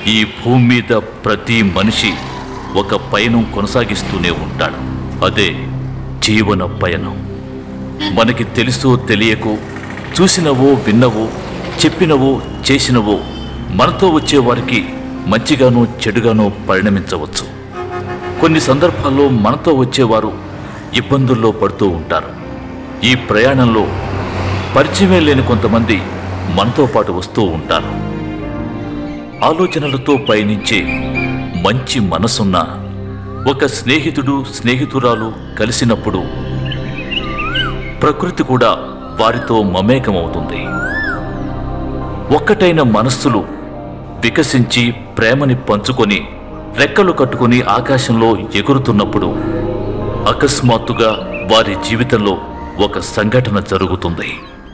ఈ భూమి మీద ప్రతి మనిషి ఒక పయనం కొనసాగిస్తూనే ఉంటాడు అదే జీవన పయనం మనకి తెలుసో తెలియకో చూసినవో విన్నవో చెప్పినవో చేసినవో మనతో వచ్చేవారికి మంచిగానో చెడుగానో పరిణమించవచ్చు కొన్ని సందర్భాల్లో మనతో వచ్చేవారు ఇబ్బందుల్లో పడుతూ ఉంటారు ఈ ప్రయాణంలో పరిచయమే లేని కొంతమంది మనతో పాటు వస్తూ ఉంటారు ఆలోచనలతో పయనించే మంచి మనసున్న ఒక స్నేహితుడు స్నేహితురాలు కలిసినప్పుడు ప్రకృతి కూడా వారితో మమేకమవుతుంది ఒక్కటైన మనస్సులు వికసించి ప్రేమని పంచుకొని రెక్కలు కట్టుకొని ఆకాశంలో ఎగురుతున్నప్పుడు అకస్మాత్తుగా వారి జీవితంలో ఒక సంఘటన జరుగుతుంది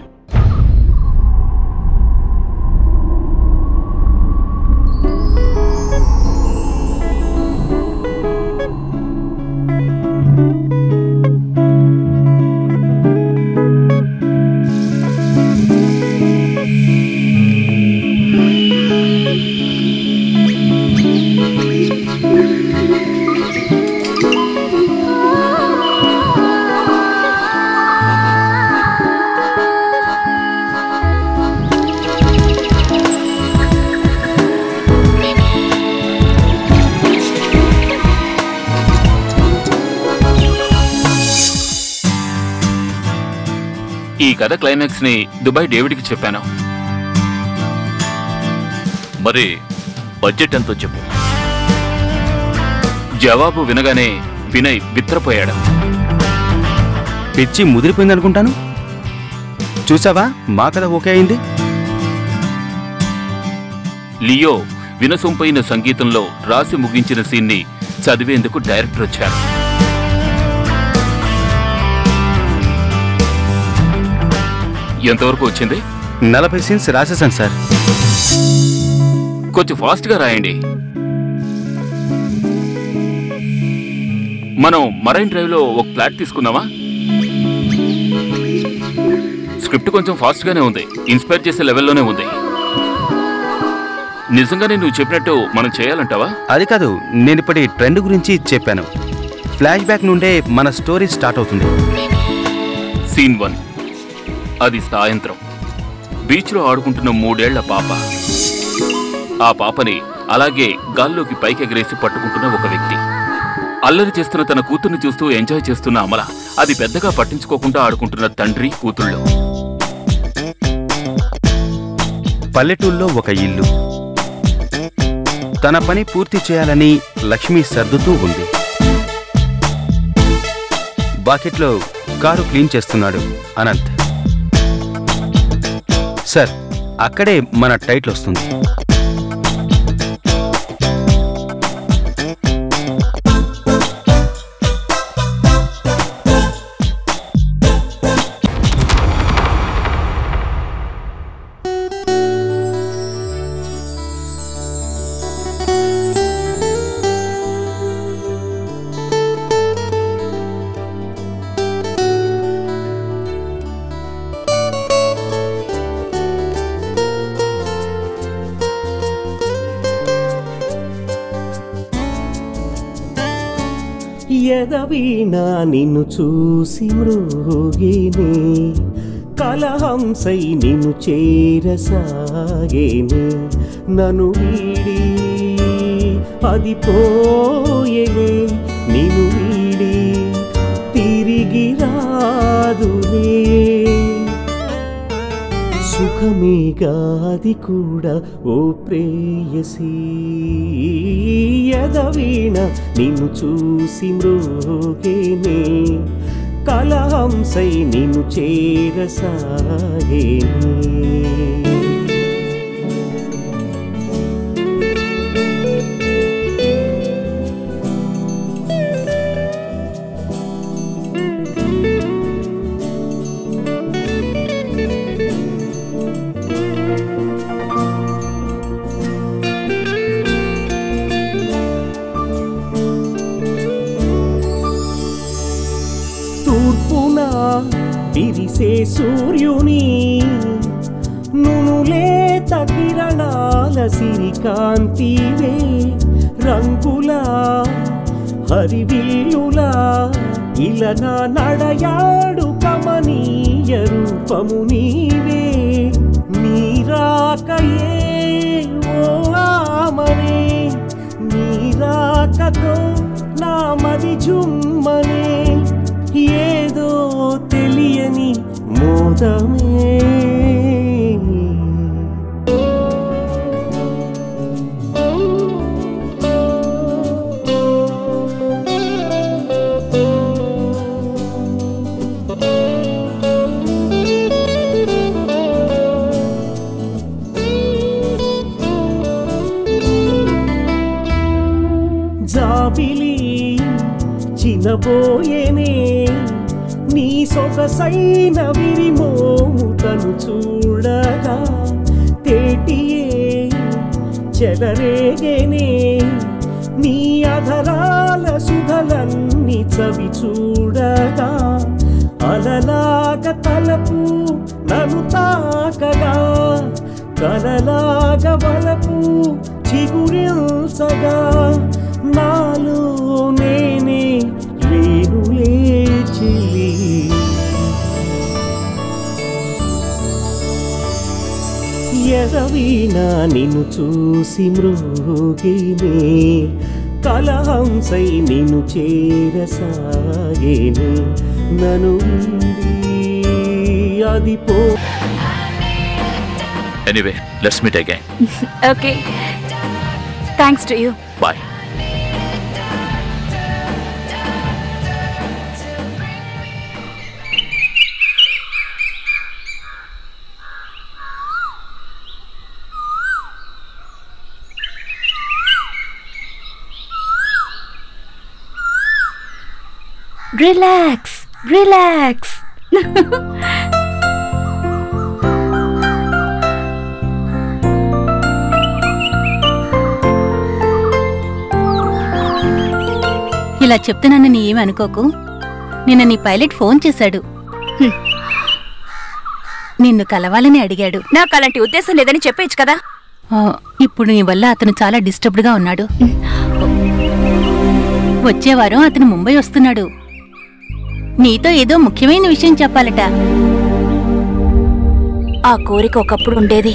ఈ కథ క్లైమాక్స్ ని దుబాయ్ డేవిడ్కి చెప్పాను మరి బడ్జెట్ ఎంతో చెప్పు జవాబు వినగానే వినయ్ బిత్రపోయాడు పిచ్చి ముదిరిపోయింది అనుకుంటాను చూసావా మా కథ ఓకే అయింది లియో వినసొంపైన సంగీతంలో రాసి ముగించిన సీన్ని చదివేందుకు డైరెక్టర్ వచ్చారు ఎంతవరకు వచ్చింది నలభై సీన్స్ రాసేసాను సార్ కొంచెం ఫాస్ట్గా రాయండి మనం మరైన్ డ్రైవ్లో ఒక ఫ్లాట్ తీసుకుందామా స్క్రిప్ట్ కొంచెం ఫాస్ట్గానే ఉంది ఇన్స్పైర్ చేసే లెవెల్లోనే ఉంది నిజంగానే నువ్వు చెప్పినట్టు మనం చేయాలంటావా అది కాదు నేను ఇప్పటి ట్రెండ్ గురించి చెప్పాను ఫ్లాష్ బ్యాక్ నుండే మన స్టోరీ స్టార్ట్ అవుతుంది సీన్ వన్ అది సాయంత్రం బీచ్లో ఆడుకుంటున్న మూడేళ్ల పాప ఆ పాపని అలాగే గాల్లోకి పైకి ఎగరేసి పట్టుకుంటున్న ఒక వ్యక్తి అల్లరి చేస్తున్న తన కూతుర్ని చూస్తూ ఎంజాయ్ చేస్తున్న అమల అది పెద్దగా పట్టించుకోకుండా ఆడుకుంటున్న తండ్రి కూతుళ్ళు పల్లెటూళ్ళలో ఒక ఇల్లు తన పని పూర్తి చేయాలని లక్ష్మి సర్దుతూ ఉంది బాకెట్లో కారు క్లీన్ చేస్తున్నాడు అనంత్ సార్ అక్కడే మన టైటిల్ వస్తుంది ఎదవీణ నిన్ను చూసి మృగిని కలహంసై నిన్ను చేరసాగేని నన్ను వీడి అది పోయేనే నిన్ను వీడి తిరిగి రాదులే సుఖమేగాది కూడా ఓ ప్రేయసి ఎదవీణ నిన్ను చూసి మృగేనే కలహంసై నిన్ను చేరసాగేనే తూర్పున విరిసే సూర్యుని నునులేత కిరణాల సిరికాంతివే రంగులా హరివిల్లులా ఇలా నా నడయాడు కమనీయ రూపము నీవే నీరాకయే ఓ ఆమనే నీరాకతో నా మది జుమ్మనే ఏదో తెలియని మోదమే జాబిలి చిన్నబోయేనే నీ సొగసైన విరిమోముతను చూడగా తేటియే చెలరేగేనే నీ అధరాల సుధలన్నీ చవి చూడగా అలలాగ తలపు నన్ను తాకగా కలలాగ వలపు చిగురిల్చగా నాలో నేనే లేనులే చెల్లి ఎరవీణ నిన్ను చూసి మృగినే కలహంసై నిన్ను చేరసాగేనే నను అది పో anyway let's meet again okay thanks to you bye relax relax ఇలా చెప్తున్నానని ఏమి అనుకోకు నిన్న నీ పైలట్ ఫోన్ చేశాడు హ్మ్. నిన్ను కలవాలని అడిగాడు నాకు అలాంటి ఉద్దేశం లేదని చెప్పేచ్చు కదా ఆ, ఇప్పుడు నీ వల్ల అతను చాలా డిస్టర్బ్డ్గా ఉన్నాడు వచ్చే వారం అతను ముంబై వస్తున్నాడు నీతో ఏదో ముఖ్యమైన విషయం చెప్పాలట ఆ కోరిక ఒకప్పుడు ఉండేది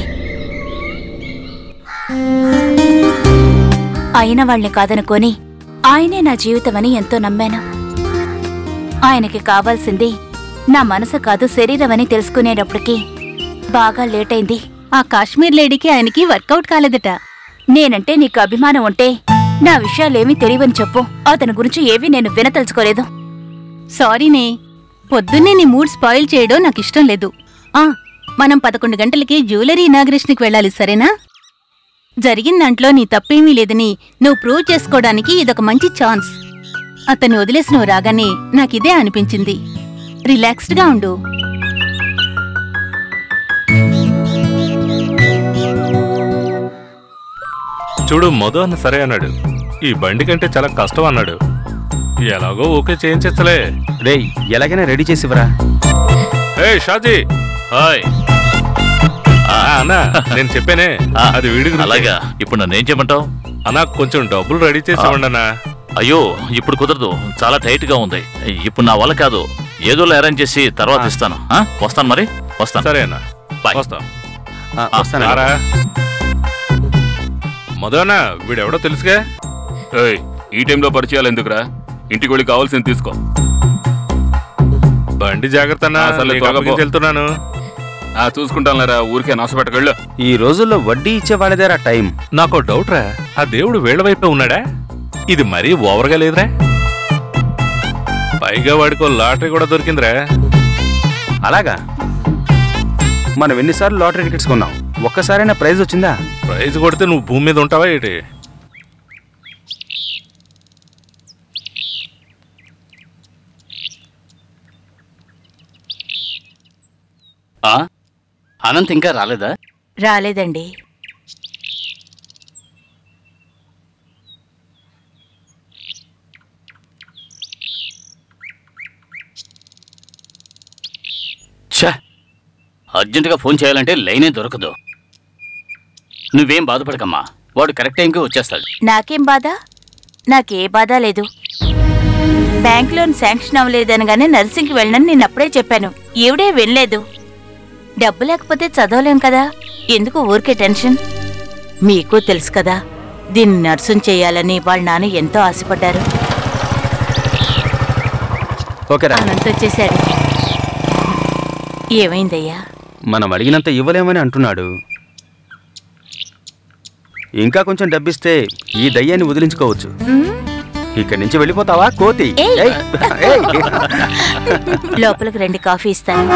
అయిన వాళ్ళని కాదనుకొని ఆయనే నా జీవితమని ఎంతో నమ్మాను ఆయనకి కావాల్సింది నా మనసు కాదు శరీరం అని తెలుసుకునేటప్పటికి బాగా లేట్ అయింది ఆ కాశ్మీర్ లేడీకి ఆయనకి వర్కౌట్ కాలేదట నేనంటే నీకు అభిమానం ఉంటే నా విషయాలేమీ తెలియవని చెప్పు అతని గురించి ఏవీ నేను వినతలుచుకోలేదు సారీనే పొద్దున్నే నీ మూడ్ స్పాయిల్ చేయడం నాకు ఇష్టం లేదు ఆ మనం పదకొండు గంటలకి జ్యువెలరీ ఇనాగ్రేషన్కి వెళ్ళాలి సరేనా జరిగిన దాంట్లో నీ తప్పేమీ లేదని నువ్వు ప్రూవ్ చేసుకోవడానికి ఇదొక మంచి ఛాన్స్ అతన్ని వదిలేసి నువ్వు రాగానే నాకిదే అనిపించింది రిలాక్స్డ్గా ఉండు చూడు మధు అన్న సరే అన్నాడు ఈ బండి కంటే చాలా కష్టం అన్నాడు ఎలాగో ఓకే చేయించలే రేయ్ ఎలాగైనా రెడీ చేసివరా ఏ షాజీ హాయ్ ఆ, అన్నా నేను చెప్పానే ఆ, అది వీడి గురించి. అలాగా ఇప్పుడు నన్ను ఏం చేయమంటావు అన్నా కొంచెం డబ్బులు రెడీ చేసి ఆ. ఇవ్వండి అన్నా అయ్యో ఇప్పుడు కుదరదు చాలా టైట్ గా ఉంది ఇప్పుడు నా వల్ల కాదు ఏదోలా అరేంజ్ చేసి తర్వాత ఆ. ఇస్తాను ఆ? వస్తాను మరి వస్తాను సరే అన్నా బాయ్ వస్తాం ఆ, వస్తానండి. రారా మధు అన్న వీడెవడో తెలుసుగా ఏయ్ ఈ టైంలో పరిచయాలు ఎందుకురా ఇంటికి వెళ్ళి కావాల్సింది తీసుకో బండి జాగ్రత్త అన్నా ఆ, సర్లే, నీకు త్వరగా అప్పగించి పో. వెళ్తున్నాను ఆ చూసుకుంటానులేరా ఊరికే నాశపెట్టగళ్ళు ఈ రోజుల్లో వడ్డీ ఇచ్చే వాళ్ళదేరా టైం నాకు డౌట్ రా ఆ దేవుడు వీళ్ళ వైపే ఉన్నాడా ఇది మరీ ఓవర్గా లేదురా పైగా వాడికో లాటరీ కూడా దొరికిందిరా అలాగా మనం ఎన్నిసార్లు లాటరీ టికెట్స్ కొన్నాం ఒక్కసారైనా ప్రైజ్ వచ్చిందా ప్రైజ్ కొడితే నువ్వు భూమి మీద ఉంటావా ఏంటి ఆ? అనంత్ ఇంకా రాలేదా రాలేదండి ఛే అర్జెంటుగా ఫోన్ చేయాలంటే లైనే దొరకదు నువ్వేం బాధపడకమ్మా వాడు కరెక్ట్ టైంకి వచ్చేస్తాడు నాకేం బాధ నాకే బాధ లేదు బ్యాంక్ లోన్ శాంక్షన్ అవ్వలేదనగానే నర్సింగ్కి వెళ్ళనని నేను అప్పుడే చెప్పాను ఈవిడే వెళ్ళలేదు డబ్బు లేకపోతే చదవలేం కదా ఎందుకు ఊరికే టెన్షన్ మీకు తెలుసు కదా దీన్ని నర్సుని చేయాలని వాళ్ళ నాన్న ఎంతో ఆశపడ్డారు ఓకే రా అనంత వచ్చేశాడు ఏమైందయ్యా మనం అడిగినంత ఇవ్వలేమని అంటున్నాడు ఇంకా కొంచెం డబ్బిస్తే ఈ దయ్యాన్ని వదిలించుకోవచ్చు ఇక్కడి నుంచి వెళ్ళిపోతావా కోతి ఏయ్. ఏయ్, ఏయ్. లోపలికి రెండు కాఫీ ఇస్తాను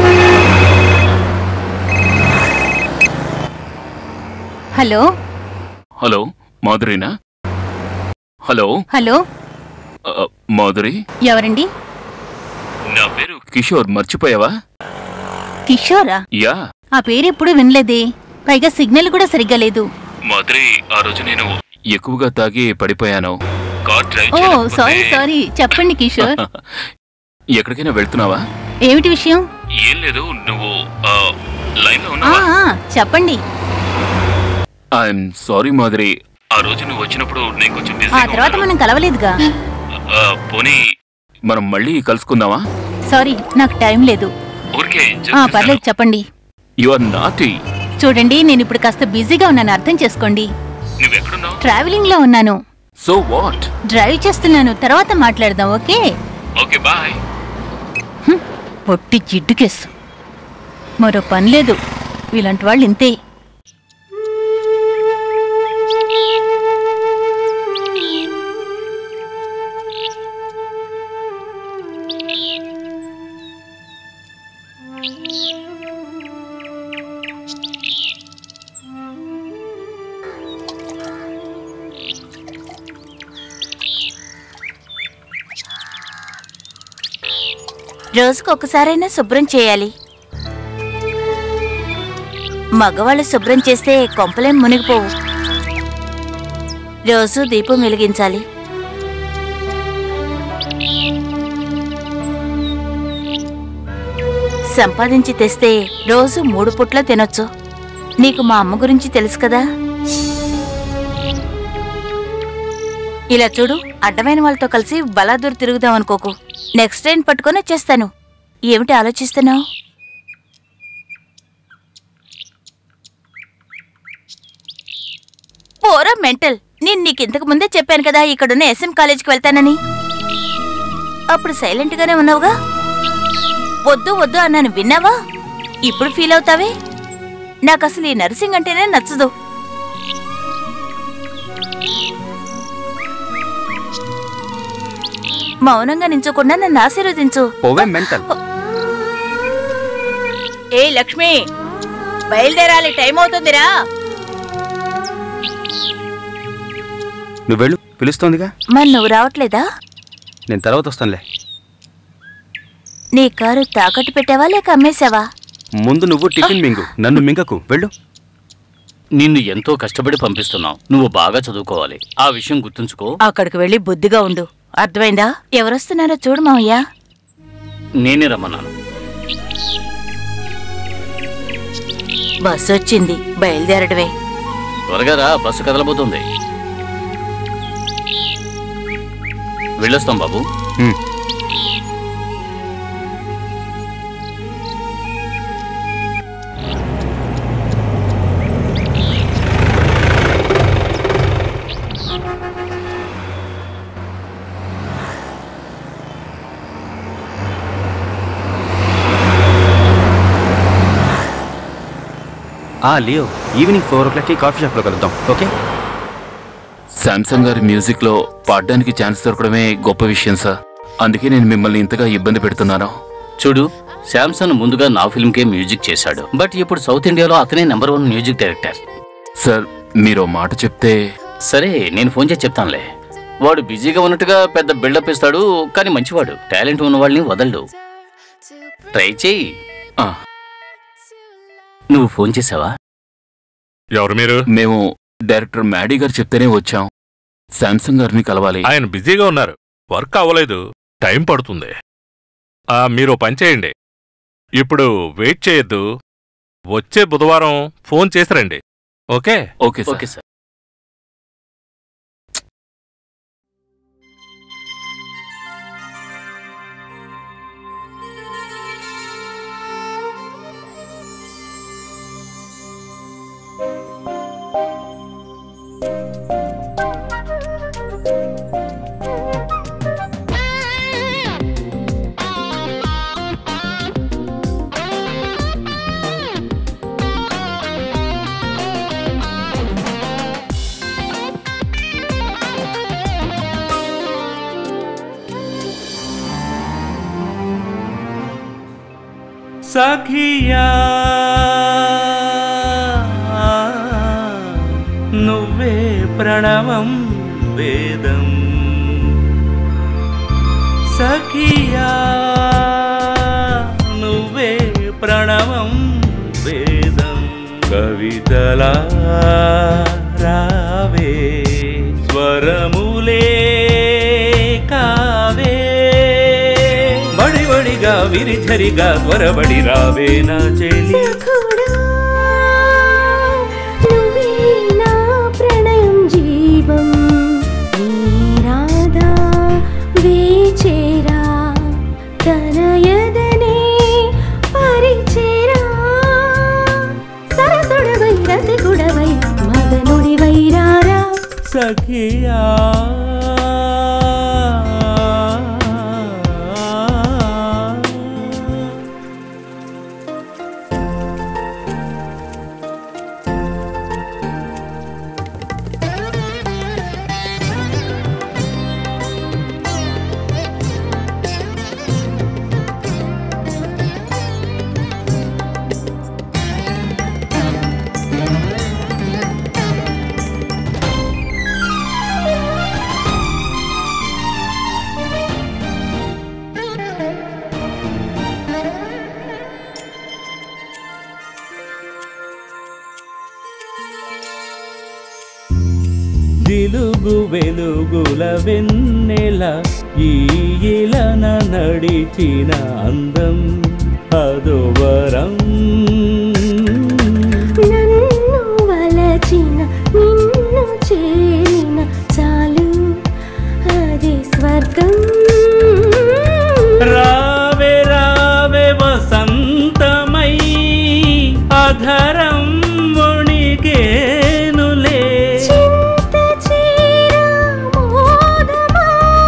హలో హలో మాధురినా హలో హలో ఆ, మాధురి ఎవరండి నా పేరు కిషోర్ మర్చిపోయావా కిషోరా యా ఆ పేరు ఎప్పుడు వినలేదే పైగా సిగ్నల్ కూడా సరిగ్గా లేదు మాధురి ఆ రోజు నేను ఎక్కువగా తాగి పడిపోయాను కార్ డ్రైవ్ ఓ చేయలేకపోతే- సారీ సారీ చెప్పండి కిషోర్ ఎక్కడికైనా వెళ్తున్నావా ఏమిటి విషయం ఏం లేదు నువ్వు లైన్ లో ఆ, ఉన్నావా ఆ, చెప్పండి ఐఎమ్ సారీ మాధురి ఆ రోజు నువ్వు వచ్చినప్పుడు నేను కొంచెం ఆ బిజీగా తర్వాత ఉన్నాను. మనం కలవలేదుగా ఆ, పోనీ మనం మళ్ళీ కలుసుకుందామా సారీ నాకు టైం లేదు ఊరికే ఆ పర్లేదు చెప్పండి యు ఆర్ నాటి చూడండి నేను ఇప్పుడు కాస్త బిజీగా ఉన్నాను అర్థం చేసుకోండి నువ్వు ఎక్కడున్నావు ట్రావెలింగ్ లో ఉన్నాను సో వాట్ డ్రైవ్ చేస్తున్నాను తర్వాత మాట్లాడదాం ఓకే ఓకే బాయ్ పొట్టి జిడ్డు కేసు మరో పని లేదు ఇలాంటి వాళ్ళు ఇంతే రోజుకు ఒకసారైనా శుభ్రం చేయాలి మగవాళ్ళు శుభ్రం చేస్తే కొంపలేం మునిగిపోవు రోజు దీపం వెలిగించాలి సంపాదించి తెస్తే రోజు మూడు పుట్ల తినొచ్చు నీకు మా అమ్మ గురించి తెలుసు కదా ఇలా చూడు అడ్డమైన వాళ్ళతో కలిసి బలాదూర్ తిరుగుదాం అనుకోకు నెక్స్ట్ ట్రైన్ పట్టుకొని వచ్చేస్తాను ఏమిటి ఆలోచిస్తున్నావు పోరా మెంటల్ నేను నీకు ఇంతకు ముందే చెప్పాను కదా ఇక్కడున్న ఎస్ఎం కాలేజీకి వెళ్తానని అప్పుడు సైలెంట్ గానే ఉన్నావుగా వద్దు వద్దు అన్నాను విన్నావా ఇప్పుడు ఫీల్ అవుతావే నాకు అసలు ఈ నర్సింగ్ అంటేనే నచ్చదు మౌనంగా నించోకుండా నన్ను ఆశీర్వదించు పోవే మెంటల్ ఏ లక్ష్మి బయలుదేరాలి టైం అవుతుందిరా నువ్వు వెళ్ళు పిలుస్తోందిగా మరి నువ్వు రావట్లేదా నేను తర్వాత వస్తానులే నీ కారు తాకట్టు పెట్టావా లేక అమ్మేశావా ముందు నువ్వు టిఫిన్ మింగు నన్ను మింగకు వెళ్ళు నిన్ను ఎంతో కష్టపడి పంపిస్తున్నావు నువ్వు బాగా చదువుకోవాలి ఆ విషయం గుర్తుంచుకో అక్కడికి వెళ్ళి బుద్ధిగా ఉండు అర్థమైందా ఎవరొస్తున్నారో చూడు మావయ్య నేనే రమ్మన్నాను బస్సు వచ్చింది బయలుదేరడమే త్వరగా రా బస్సు కదలబోతుంది వెళ్ళొస్తాం బాబు హ్మ్. ఆ లియో ఈవినింగ్ ఫోర్ ఓ క్లాక్కి కాఫీ షాప్లో కలుద్దాం ఓకే శాంసంగ్ గారి మ్యూజిక్ లో పాడడానికి ఛాన్స్ దొరకడమే గొప్ప విషయం సార్ అందుకే నేను మిమ్మల్ని ఇంతగా ఇబ్బంది పెడుతున్నాను చూడు శాంసన్ ముందుగా నా ఫిల్మ్కే మ్యూజిక్ చేశాడు బట్ ఇప్పుడు సౌత్ ఇండియాలో అతనే number one music director sir మీరు ఓ మాట చెప్తే సరే నేను ఫోన్ చేసి చెప్తానులే వాడు బిజీగా ఉన్నట్టుగా పెద్ద బిల్డప్ ఇస్తాడు కానీ మంచివాడు టాలెంట్ ఉన్న వాళ్ళని వదలడు ట్రై చేయి ఆ, నువ్వు ఫోన్ చేసావా ఎవరు మీరు మేము డైరెక్టర్ మ్యాడీ గారు చెప్తేనే వచ్చాం శాంసంగ్ గారిని కలవాలి ఆయన బిజీగా ఉన్నారు వర్క్ అవ్వలేదు టైం పడుతుంది ఆ మీరు ఓ పని చేయండి ఇప్పుడు వెయిట్ చేయొద్దు వచ్చే బుధవారం ఫోన్ చేసి రండి okay okay sir okay sir సఖియా నువ్వే ప్రణవం వేదం సఖియా నువ్వే ప్రణవం వేదం కవితలా రావే స్వరములే కావే బడి బడిగా విరిచరిగా త్వరబడి రావే నా చెలి సఖుడా నువ్వే నా ప్రణయం జీవం నీరాధా వేచేరా తనయదనే పరిచేరా సరసుడవై రసికుడవై మదనుడివై రారా సఖియా జిలుగు వెలుగుల వెన్నెల ఈలన నడిచిన అందం అదోవరం నన్ను వలచిన నిన్ను చేరిన చాలు అది స్వర్గం రావే రావే వసంతమై అధరం ముణిగేనులే చింత చీర మోదమా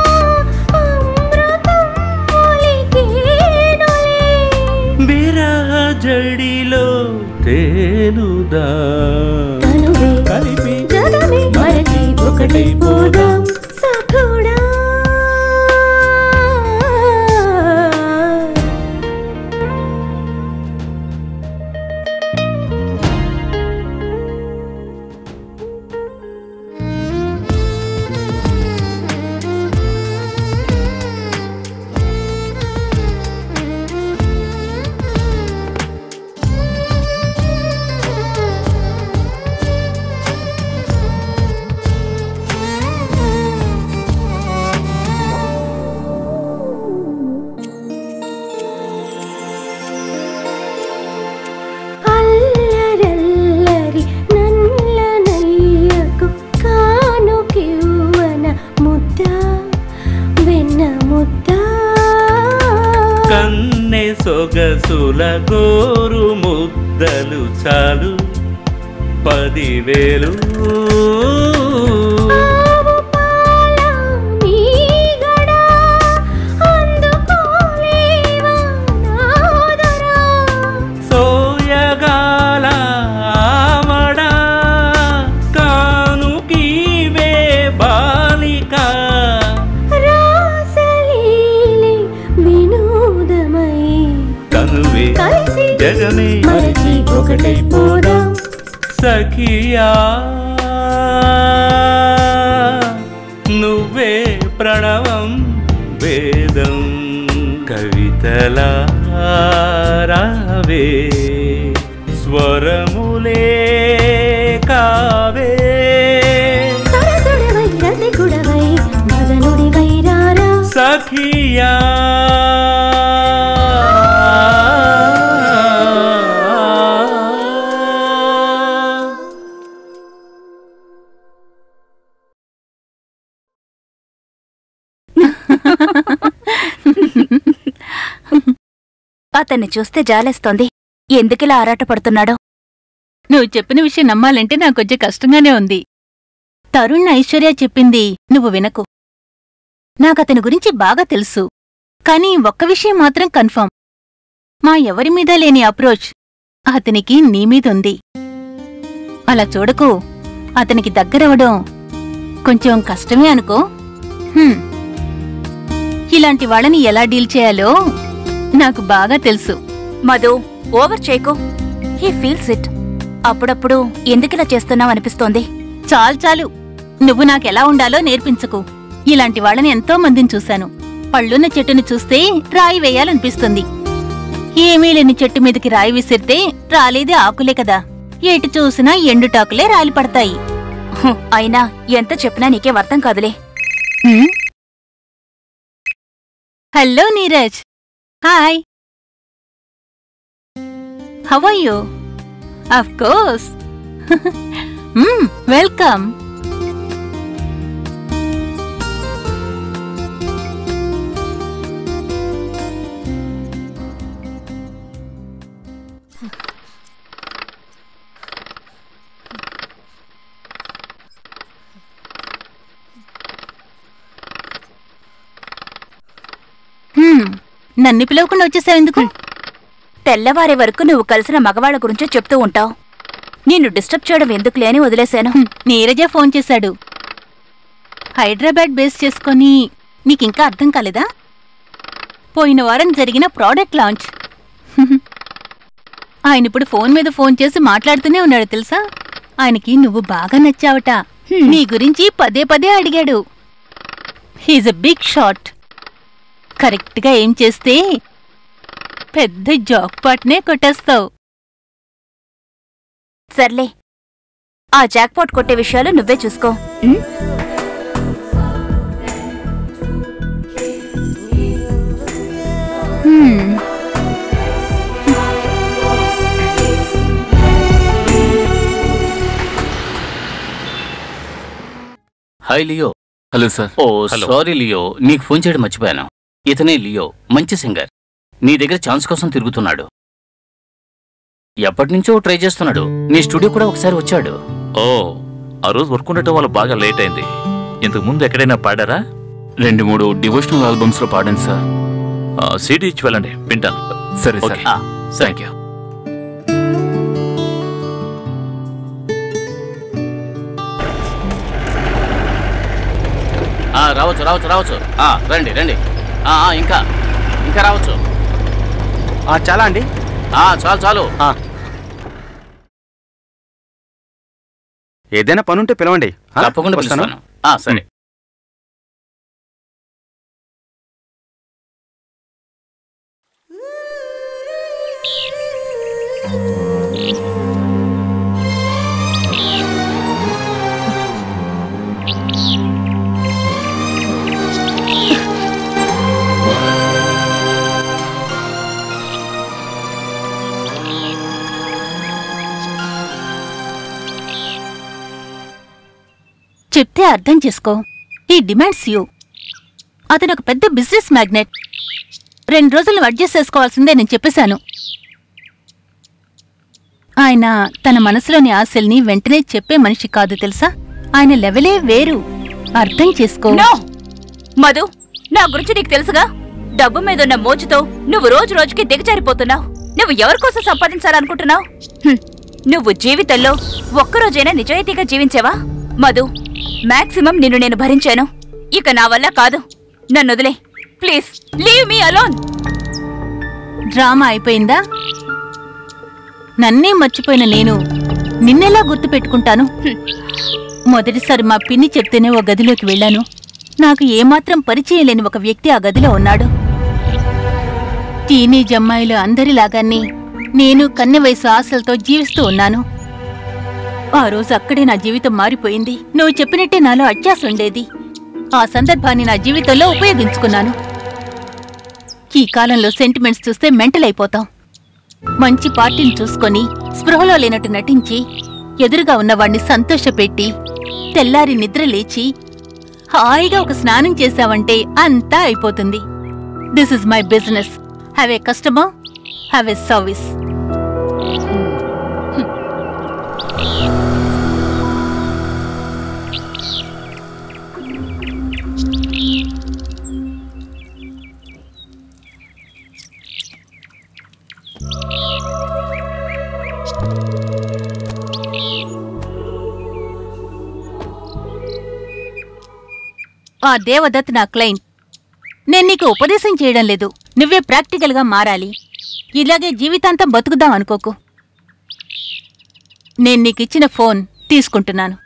అమృతం ఒలికేనులే విరహ జడిలో తేలుదా తనువే కలిపి జగమే మరచి ఒకటైపోదాం సఖుడా అల్లరల్లరి నల్ల నయ్యకు కానుకివ్వన ముద్ద వెన్న ముద్ద కన్నె సొగసుల గోరు ముద్దలు చాలు పదివేలు ఆవు పాల మీగడ అందుకోలేవా నాదరా సోయగాల ఆమడా కానుకీవే బాలిక రాసలీలి వినోదమై కనువే కలిసి జగమే మరచి ఒకటైపోదాం సఖియా నువ్వే ప్రణవం వేదం కవితలా రావే స్వరములే కావే సరసుడవై రసికుడవై మదనుడివై రారా సఖియా అతన్ని చూస్తే జాలేస్తోంది ఎందుకిలా ఆరాటపడుతున్నాడో నువ్వు చెప్పిన విషయం నమ్మాలంటే నాకు కొంచెం కష్టంగానే ఉంది తరుణ్ ఐశ్వర్య చెప్పింది నువ్వు వినకు నాకతని గురించి బాగా తెలుసు కానీ ఒక్క విషయం మాత్రం కన్ఫర్మ్ మా ఎవరి మీద లేని అప్రోచ్ అతనికి నీ మీదుంది అలా చూడకు అతనికి దగ్గరవడం కొంచెం కష్టమే అనుకో హ్మ్. ఇలాంటి వాళ్ళని ఎలా డీల్ చేయాలో నాకు బాగా తెలుసు మధు ఓవర్ చేయకు హీ ఫీల్స్ ఇట్ అప్పుడప్పుడు ఎందుకిలా చేస్తున్నావు అనిపిస్తోంది చాలు చాలు నువ్వు నాకెలా ఉండాలో నేర్పించకు ఇలాంటి వాళ్ళని ఎంతో మందిని చూశాను పళ్ళున్న చెట్టుని చూస్తే రాయి వేయాలనిపిస్తుంది ఏమీ లేని చెట్టు మీదకి రాయి విసిరితే రాలేదే ఆకులే కదా ఎటు చూసినా ఎండుటాకులే రాలి పడతాయి హుం, అయినా ఎంత చెప్పినా నీకేం అర్థం కాదులే హ్మ్? Hello Neeraj hi how are you of course welcome hmm, నన్ను పిలవకుండా వచ్చేసావెందుకు తెల్లవారే వరకు నువ్వు కలిసిన మగవాళ్ళ గురించే చెప్తూ ఉంటావు నిన్ను డిస్టర్బ్ చేయడం ఎందుకులే అని వదిలేశాను హ్మ్, నీరజే ఫోన్ చేశాడు హైదరాబాద్ బేస్ చేసుకొని నీకింకా అర్థం కాలేదా పోయిన వారం జరిగిన ప్రోడక్ట్ లాంచ్ ఆయన ఇప్పుడు ఫోన్ మీద ఫోన్ చేసి మాట్లాడుతూనే ఉన్నాడు తెలుసా ఆయనకి నువ్వు బాగా నచ్చావట నీ గురించి పదే పదే అడిగాడు హీజ్ ఎ బిగ్ షాట్ కరెక్ట్గా ఏం చేస్తే పెద్ద జాక్ పాట్నే కొట్టేస్తావు సర్లే ఆ జాక్పాట్ కొట్టే విషయాలు నువ్వే చూసుకో ఉం? హ్మ్. హాయ్ లియో హలో సార్ ఓ హలో. సారీ లియో నీకు ఫోన్ చేయడం మర్చిపోయాను ఇతనే లియో మంచి సింగర్ నీ దగ్గర ఛాన్స్ కోసం తిరుగుతున్నాడు ఎప్పటి నుంచో ట్రై చేస్తున్నాడు నీ స్టూడియో కూడా ఒకసారి వచ్చాడు ఓ ఆ రోజు వర్క్ ఉండటం వల్ల బాగా లేట్ అయింది ఇంతకు ముందు ఎక్కడైనా పాడారా రెండు మూడు డివోషనల్ ఆల్బమ్స్ లో పాడాను సార్ సీడీ ఇచ్చి వెళ్ళండి వింటాను సరే సార్ ఓకే. ఆ, సరే థ్యాంక్ యూ ఆ, రావచ్చు రావచ్చు రావచ్చు ఆ, రండి రండి ఆ, ఆ, ఇంకా ఇంకా రావచ్చు ఆ, చాలా అండి ఆ, చాలు చాలు ఆ. ఏదైనా పనుంటే పిలవండి ఆ, తప్పకుండా వస్తాను. పిలుస్తాను ఆ, సరే చెప్తే అర్థం చేసుకో ఈ డిమాండ్స్ యూ అతను ఒక పెద్ద బిజినెస్ మ్యాగ్నెట్ రెండు రోజులు అడ్జస్ట్ చేసుకోవాల్సిందే నేను చెప్పేశాను ఆయన తన మనసులోని ఆశల్ని వెంటనే చెప్పే మనిషి కాదు తెలుసా ఆయన లెవెలే వేరు అర్థం చేసుకో నో మధు నా గురించి నీకు తెలుసుగా డబ్బు మీద ఉన్న మోజుతో నువ్వు రోజు రోజుకి దిగజారిపోతున్నావు నువ్వు ఎవరి కోసం సంపాదించాలనుకుంటున్నావు హ్మ్. నువ్వు జీవితంలో ఒక్కరోజైనా నిజాయితీగా జీవించావా మధు మాక్సిమం నిన్ను నేను భరించాను ఇక నా వల్ల కాదు నన్ను వదిలే please leave me alone drama అయిపోయిందా నన్నే మర్చిపోయిన నేను నిన్నెలా గుర్తు పెట్టుకుంటాను హ్మ్. మొదటిసారి మా పిన్ని చెప్తేనే ఓ గదిలోకి వెళ్ళాను నాకు ఏమాత్రం పరిచయం లేని ఒక వ్యక్తి ఆ గదిలో ఉన్నాడు టీనేజ్ అమ్మాయిలు అందరిలాగానే నేను కన్నె వయసు ఆశలతో జీవిస్తూ ఉన్నాను ఆ రోజు అక్కడే నా జీవితం మారిపోయింది నువ్వు చెప్పినట్టే నాలో అత్యాస ఉండేది ఆ సందర్భాన్ని నా జీవితంలో ఉపయోగించుకున్నాను ఈ కాలంలో సెంటిమెంట్స్ చూస్తే మెంటల్ అయిపోతాం మంచి పార్టీని చూసుకొని స్పృహలో లేనట్టు నటించి ఎదురుగా ఉన్నవాణ్ణి సంతోషపెట్టి తెల్లారి నిద్ర లేచి హాయిగా ఒక స్నానం చేశావంటే అంతా అయిపోతుంది this is my business have a customer have a service ఆ దేవదత్ నా క్లయింట్ నేను నీకు ఉపదేశం చేయడం లేదు నువ్వే ప్రాక్టికల్గా మారాలి ఇలాగే జీవితాంతం బతుకుదాం అనుకోకు నేను నీకు ఇచ్చిన ఫోన్ తీసుకుంటున్నాను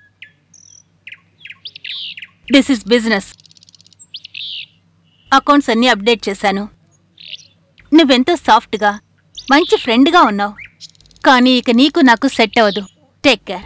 దిస్ ఇస్ బిజినెస్ అకౌంట్స్ అన్నీ అప్డేట్ చేశాను నువ్వెంతో సాఫ్ట్గా మంచి ఫ్రెండ్గా ఉన్నావు కానీ ఇక నీకు నాకు సెట్ అవ్వదు టేక్ కేర్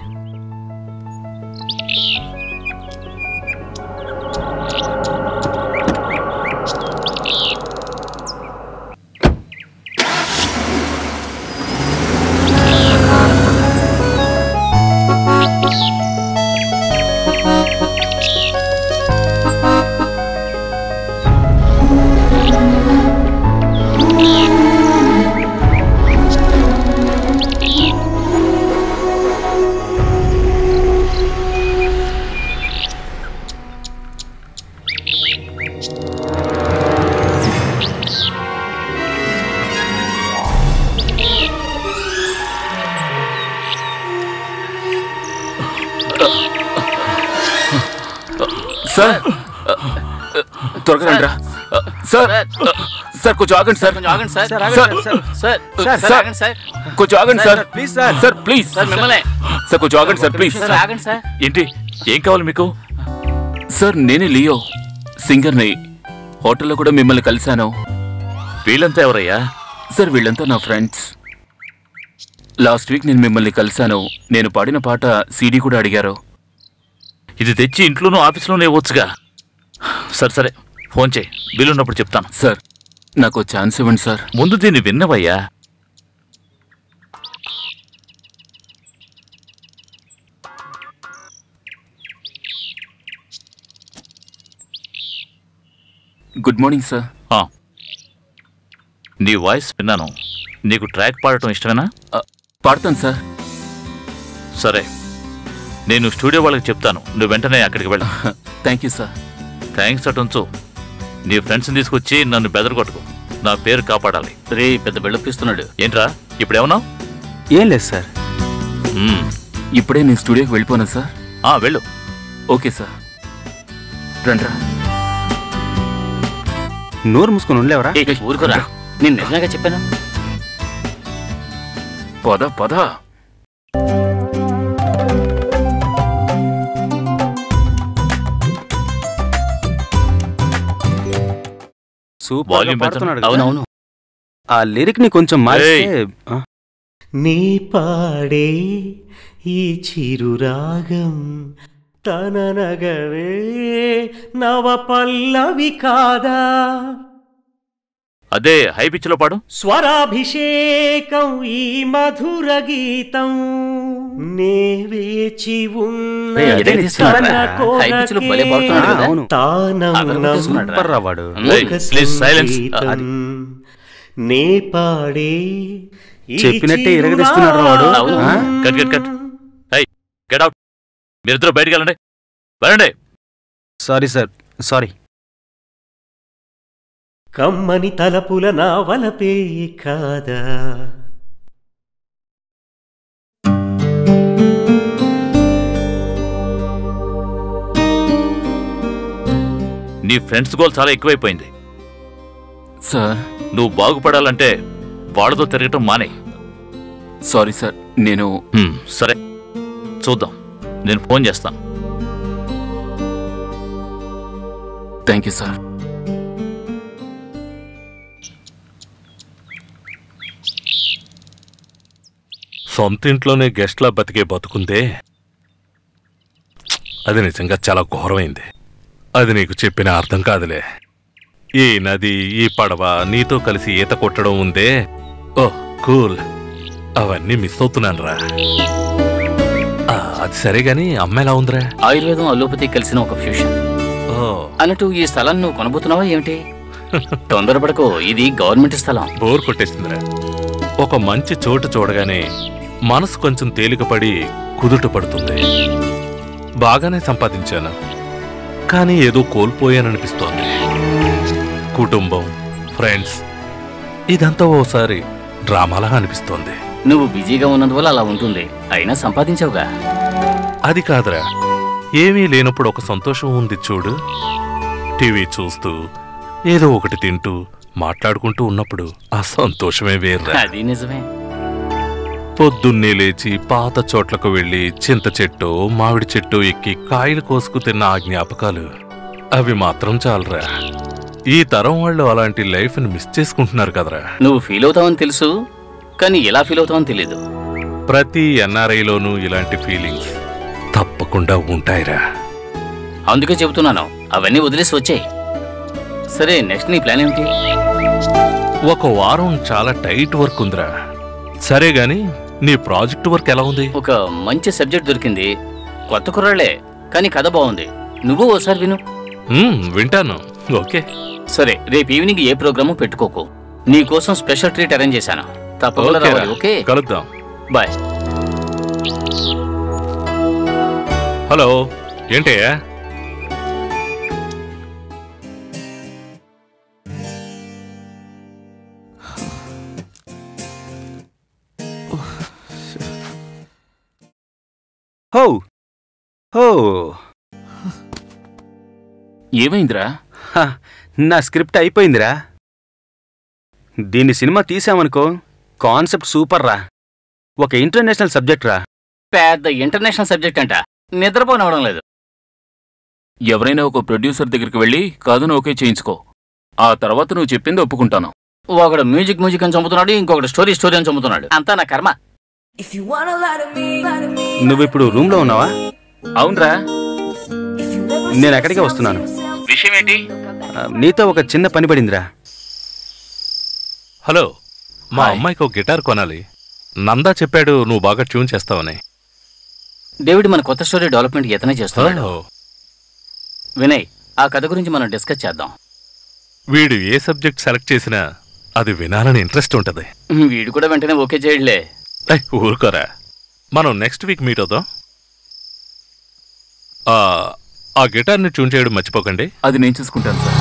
సార్ త్వరగా రండి రా సార్ సార్ కొంచెం ఆగండి సార్ కొంచెం ఆగండి సార్ సార్, సార్ ఆగండి, సార్. సార్ సార్, సార్ ఆగండి సార్ కొంచెం ఆగండి sir, sir please sir. Sir please sir మిమ్మల్ని సార్ కొంచెం ఆగండి సార్ ప్లీజ్ సార్ ఆగండి సార్ ఏంటి ఏం కావాలి మీకు సార్ నేనే లియో సింగర్ని హోటల్లో కూడా మిమ్మల్ని కలిశాను వీళ్ళంతా ఎవరయ్యా సార్ వీళ్ళంతా నా ఫ్రెండ్స్ లాస్ట్ వీక్ నేను మిమ్మల్ని కలిశాను నేను పాడిన పాట సీడీ కూడా అడిగారు ఇది తెచ్చి ఇంట్లోనూ ఆఫీస్లోనూ ఇవ్వచ్చుగా సరే సరే ఫోన్ చేయి వీలున్నప్పుడు చెప్తాను సార్ నాకు ఛాన్స్ ఇవ్వండి సార్ ముందు దీన్ని విన్నవయ్యా గుడ్ మార్నింగ్ సార్ ఆ. నీ వాయిస్ విన్నాను నీకు ట్రాక్ పాడటం ఇష్టమేనా పాడతాను సార్ సరే నేను స్టూడియో వాళ్ళకి చెప్తాను నువ్వు వెంటనే అక్కడికి వెళ్ళ థ్యాంక్ యూ సార్ థ్యాంక్స్ అటుంచు నీ ఫ్రెండ్స్ని తీసుకొచ్చి నన్ను బెదరగొట్టుకో నా పేరు కాపాడాలి రే పెద్ద బెళ్ళొప్పిస్తున్నాడు ఏంట్రా ఇప్పుడు ఏమన్నావు ఏం లేదు సార్ మ్మ్. ఇప్పుడే నేను స్టూడియోకి వెళ్ళిపోనా సార్ ఆ, వెళ్ళు ఓకే సార్ రండ్రా నోరు మూసుకొని ఉండలేవరా ఏ ఊరుకోరా నేను నిజంగా చెప్పాను పద పద సూపర్ Volume పాడుతున్నాడు కదా. అవునవును ఆ లిరిక్ ని కొంచెం మారిస్తే ఆ, నీ పాడే ఈ చిరురాగం తన నగవే నవ పల్లవి కాదా అదే హై పిచ్లో పాడు స్వరాభిషేకం ఈ మధుర గీతం నే వేచి ఉన్న రేయ్, అదే తీస్తున్నాడు రా. తన హై పిచ్లో భలే ఆ, పాడుతున్నాడు కదా. అవును తానం అదొకటి తీసుకున్నాడు రా. సూపర్ రా వాడు రేయ్, ప్లీజ్ సైలెన్స్ సంగీతం నే పాడే ఈ చెప్పినట్టే ఇరగదీస్తున్నాడు రా వాడు. అవును. ఆ? Cut cut cut hey get out మీరిద్దరూ బయటికి వెళ్ళండి వెళ్ళండి సారీ సార్ సారీ కమ్మని తలపుల నా వలపే కాదా నీ ఫ్రెండ్స్ గోల్ చాలా ఎక్కువైపోయింది సార్ నువ్వు బాగుపడాలంటే వాళ్ళతో తిరగటం మానే సారీ సార్ నేను సరే చూద్దాం నేను ఫోన్ చేస్తాను థ్యాంక్ యూ సార్ సొంత ఇంట్లోనే గెస్ట్లా బతికే బతుకుందే అది నిజంగా చాలా ఘోరమైంది అది నీకు చెప్పిన అర్థం కాదులే ఈ నది ఈ పడవ నీతో కలిసి ఈత కొట్టడం ఉందే ఓ కూల్ అవన్నీ మిస్ అవుతున్నాను రా అది సరే గాని అమ్మ ఎలా ఉందిరా ఆయుర్వేదం అలోపతి కలిసిన ఒక ఫ్యూషన్ ఓ అన్నట్టు ఈ స్థలాన్ని నువ్వు కొనబోతున్నావా ఏమిటి తొందరపడకు ఇది గవర్నమెంట్ స్థలం బోర్ కొట్టేసిందిరా ఒక మంచి చోటు చూడగానే మనసు కొంచెం తేలికపడి కుదుట పడుతుంది బాగానే సంపాదించాను కానీ ఏదో కోల్పోయాననిపిస్తోంది కుటుంబం ఫ్రెండ్స్ ఇదంతా ఓసారి డ్రామాలా అనిపిస్తోంది నువ్వు బిజీగా ఉన్నందువల్ల అలా ఉంటుంది అయినా సంపాదించావుగా అది కాదురా ఏమీ లేనప్పుడు ఒక సంతోషం ఉంది చూడు టీవీ చూస్తూ ఏదో ఒకటి తింటూ మాట్లాడుకుంటూ ఉన్నప్పుడు ఆ సంతోషమే వేర్రా అది నిజమే పొద్దున్నే లేచి పాత చోట్లకు వెళ్లి చింత చెట్టు మామిడి చెట్టు ఎక్కి కాయలు కోసుకు తిన్న ఆ జ్ఞాపకాలు అవి మాత్రం చాలరా ఈ తరం వాళ్ళు అలాంటి లైఫ్ని మిస్ చేసుకుంటున్నారు కదరా నువ్వు ఫీల్ అవుతావని తెలుసు కానీ ఎలా ఫీల్ అవుతావని తెలీదు ప్రతి ఎన్ఆర్ఐలోనూ ఇలాంటి ఫీలింగ్స్ తప్పకుండా ఉంటాయిరా అందుకే చెబుతున్నాను అవన్నీ వదిలేసి వచ్చాయి సరే నెక్స్ట్ నీ ప్లాన్ ఏమిటి ఒక వారం చాలా టైట్ వర్క్ ఉందిరా సరే గాని నీ ప్రాజెక్ట్ వర్క్ ఎలా ఉంది ఒక మంచి సబ్జెక్ట్ దొరికింది కొత్త కుర్రాళ్లే కానీ కథ బాగుంది నువ్వు ఓసారి విను మ్మ్, వింటాను ఓకే సరే రేపు ఈవినింగ్ ఏ ప్రోగ్రాము పెట్టుకోకు నీ కోసం స్పెషల్ ట్రీట్ అరేంజ్ చేశాను తప్పకుండా ఓకేరా. రావాలి ఓకే కలుద్దాం బాయ్ హలో ఏంటయ్యా హో హో ఏమైందిరా హ, నా స్క్రిప్ట్ అయిపోయిందిరా దీన్ని సినిమా తీసామనుకో కాన్సెప్ట్ సూపర్ రా ఒక ఇంటర్నేషనల్ సబ్జెక్ట్ రా పెద్ద ఇంటర్నేషనల్ సబ్జెక్ట్ అంట నిద్రపోనవడం లేదు ఎవరైనా ఒక ప్రొడ్యూసర్ దగ్గరికి వెళ్ళి కథను ఓకే చేయించుకో ఆ తర్వాత నువ్వు చెప్పింది ఒప్పుకుంటాను ఒకడు మ్యూజిక్ మ్యూజిక్ అని చంపుతున్నాడు ఇంకొకటి స్టోరీ స్టోరీ అని చంపుతున్నాడు అంతా నా కర్మ నువ్వు ఇప్పుడు రూమ్ లో ఉన్నావా అవునరా నేను ఎక్కడికే వస్తున్నాను విషయం ఏంటి ఆ, నీతో ఒక చిన్న పని పడిందిరా హలో మా హాయ్. అమ్మాయికి ఒక గిటార్ కొనాలి నందా చెప్పాడు నువ్వు బాగా ట్యూన్ చేస్తావని డేవిడ్ మన కొత్త స్టోరీ డెవలప్మెంట్ ఎతనే చేస్తున్నాడు హలో వినయ్ ఆ కథ గురించి మనం డిస్కస్ చేద్దాం వీడు ఏ సబ్జెక్ట్ సెలెక్ట్ చేసినా అది వినాలని ఇంట్రెస్ట్ ఉంటది వీడు కూడా వెంటనే ఓకే చేయడలే ఏయ్, ఊరుకోరా మనం నెక్స్ట్ వీక్ మీట్ అవుదాం ఆ, ఆ గిటార్ని ట్యూన్ చేయడం మర్చిపోకండి అది నేను చూసుకుంటాను సార్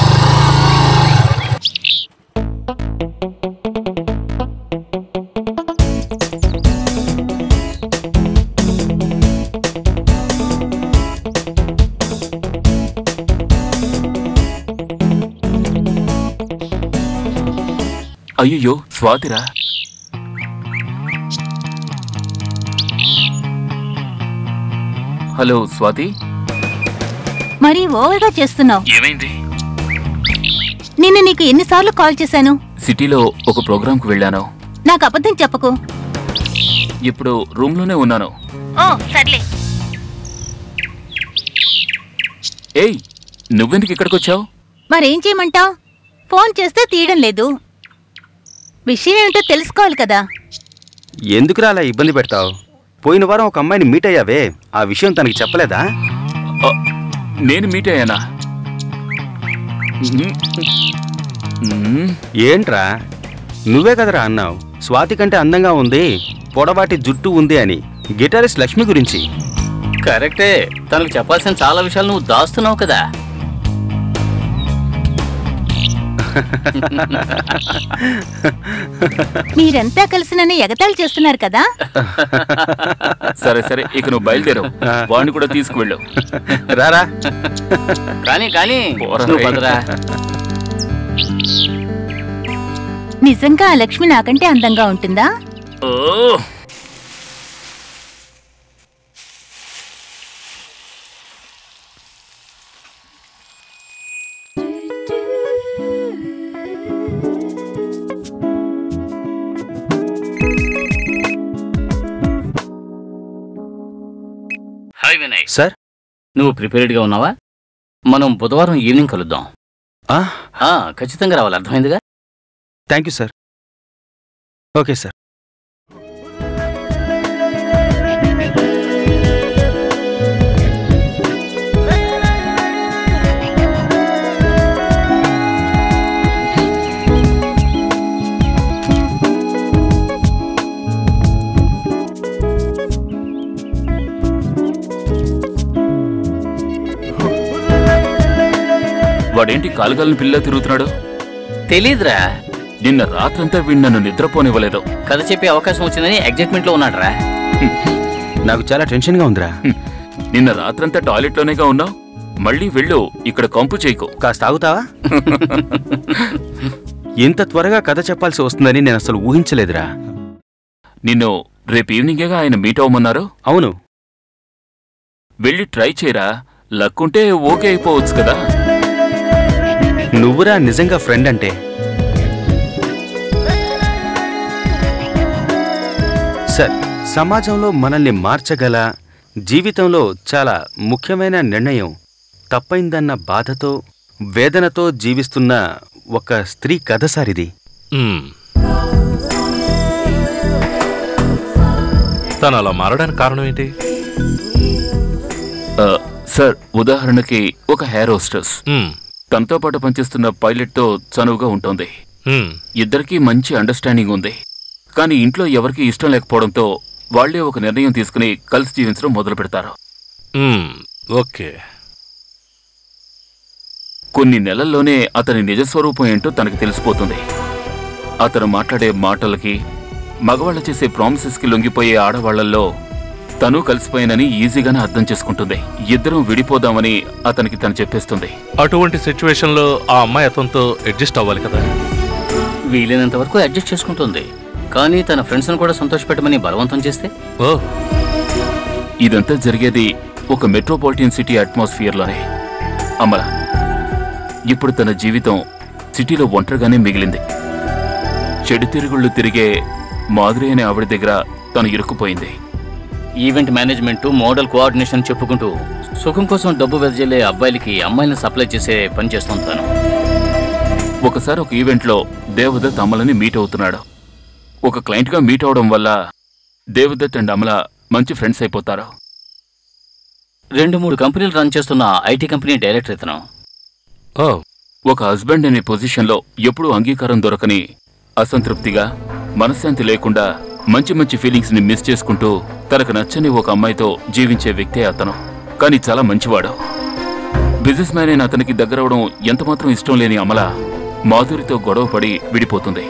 అయ్యో స్వాతిరా హలో స్వాతి మరి ఓవర్గా చేస్తున్నావు ఏమైంది నిన్న నీకు ఎన్నిసార్లు కాల్ చేశాను సిటీలో ఒక ప్రోగ్రాంకు వెళ్ళాను నాకు అబద్ధం చెప్పకు ఇప్పుడు రూమ్లోనే ఉన్నాను ఓ సర్లే ఏయ్ నువ్వెందుకు ఇక్కడికి వచ్చావు మరేం చేయమంటావ్ ఫోన్ చేస్తే తీయడం లేదు విషయం ఏమిటో తెలుసుకోవాలి కదా ఎందుకురా అలా ఇబ్బంది పెడతావు పోయిన వారం ఒక అమ్మాయిని మీట్ అయ్యావే ఆ విషయం తనకి చెప్పలేదా ఆ, నేను మీట్ అయ్యానా మ్మ్. మ్మ్. ఏంట్రా నువ్వే కదరా అన్నావు స్వాతి కంటే అందంగా ఉంది పొడవాటి జుట్టు ఉంది అని గిటారిస్ట్ లక్ష్మి గురించి కరెక్టే తనకు చెప్పాల్సిన చాలా విషయాలు నువ్వు దాస్తున్నావు కదా మీరంతా కలిసి నన్ను ఎగతాళి చేస్తున్నారు కదా సరే సరే ఇక నువ్వు బయలుదేరు వాడిని కూడా తీసుకువెళ్ళు రారా కానీ కానీ పోరా నువ్వు రే. పదరా నిజంగా ఆ లక్ష్మి నాకంటే అందంగా ఉంటుందా ఓ హాయ్ వినయ్ సార్ నువ్వు ప్రిపేర్డ్గా ఉన్నావా మనం బుధవారం ఈవినింగ్ కలుద్దాం ఆ, ఆ, ఖచ్చితంగా రావాలి అర్థమైందిగా thank you sir okay sir వాడేంటి కాలుగాలిని పిల్ల తిరుగుతున్నాడు తెలీదురా నిన్న రాత్రంతా వీడు నన్ను నిద్రపోనివ్వలేదు కథ చెప్పే అవకాశం వచ్చిందని ఎగ్జైట్మెంట్ లో ఉన్నాడురా నాకు చాలా టెన్షన్గా ఉందిరా హ్మ్. నిన్న రాత్రంతా టాయిలెట్లోనేగా ఉన్నావు మళ్ళీ వెళ్ళు ఇక్కడ కంపు చేయకు కాస్త ఆగుతావా ఇంత త్వరగా కథ చెప్పాల్సి వస్తుందని నేను అసలు ఊహించలేదురా నిన్ను రేపు ఈవినింగేగా ఆయన మీట్ అవ్వమన్నారు అవును వెళ్ళి ట్రై చేయరా లక్కుంటే ఓకే అయిపోవచ్చు కదా నువ్వురా నిజంగా ఫ్రెండ్ అంటే సార్ సమాజంలో మనల్ని మార్చగల జీవితంలో చాలా ముఖ్యమైన నిర్ణయం తప్పైందన్న బాధతో వేదనతో జీవిస్తున్న ఒక స్త్రీ కథ సార్ ఇది మ్మ్. తను అలా మారడానికి కారణం ఏంటి ఆ, సార్ ఉదాహరణకి ఒక హెయిర్ హోస్టెస్ మ్మ్. తనతో పాటు పనిచేస్తున్న పైలట్తో చనువుగా ఉంటుంది మ్మ్. ఇద్దరికీ మంచి అండర్స్టాండింగ్ ఉంది కానీ ఇంట్లో ఎవరికీ ఇష్టం లేకపోవడంతో వాళ్లే ఒక నిర్ణయం తీసుకుని కలిసి జీవించడం మొదలు పెడతారు మ్మ్. ఓకే కొన్ని నెలల్లోనే అతని నిజస్వరూపం ఏంటో తనకి తెలిసిపోతుంది అతను మాట్లాడే మాటలకి మగవాళ్ళు చేసే ప్రామిసెస్కి లొంగిపోయే ఆడవాళ్లలో తను కలిసిపోయానని ఈజీగానే అర్థం చేసుకుంటుంది ఇద్దరం విడిపోదామని అతనికి తను చెప్పేస్తుంది అటువంటి సిచ్యువేషన్ లో ఆ అమ్మాయి అతనితో అడ్జస్ట్ అవ్వాలి కదా వీలైనంత వరకు అడ్జస్ట్ చేసుకుంటుంది కానీ తన ఫ్రెండ్స్ని కూడా సంతోషపెట్టమని బలవంతం చేస్తే ఓ ఇదంతా జరిగేది ఒక మెట్రోపాలిటన్ సిటీ అట్మాస్ఫియర్లోనే అమల ఇప్పుడు తన జీవితం సిటీలో ఒంటరిగానే మిగిలింది చెడు తిరుగుళ్ళు తిరిగే మాధురి అనే ఆవిడ దగ్గర తను ఇరుక్కుపోయింది ఈవెంట్ మేనేజ్మెంట్ మోడల్ కోఆర్డినేషన్ చెప్పుకుంటూ సుఖం కోసం డబ్బు వెదజల్లే అబ్బాయిలకి అమ్మాయిలను సప్లై చేసే పని చేస్తుంటాను ఒకసారి ఒక ఈవెంట్లో దేవదత్ అమలని మీట్ అవుతున్నాడు ఒక క్లయింట్గా మీట్ అవడం వల్ల దేవదత్ అండ్ అమల మంచి ఫ్రెండ్స్ అయిపోతారు రెండు మూడు కంపెనీలు రన్ చేస్తున్న ఐటీ కంపెనీ డైరెక్టర్ ఇతను ఓ ఒక హస్బెండ్ అనే పొజిషన్లో ఎప్పుడూ అంగీకారం దొరకని అసంతృప్తిగా మనశ్శాంతి లేకుండా మంచి మంచి ఫీలింగ్స్ ని మిస్ చేసుకుంటూ తనకు నచ్చని ఒక అమ్మాయితో జీవించే వ్యక్తే అతను కానీ చాలా మంచివాడు బిజినెస్ మ్యాన్ అయిన అతనికి దగ్గరవడం ఎంతమాత్రం ఇష్టం లేని అమల మాధురితో గొడవపడి విడిపోతుంది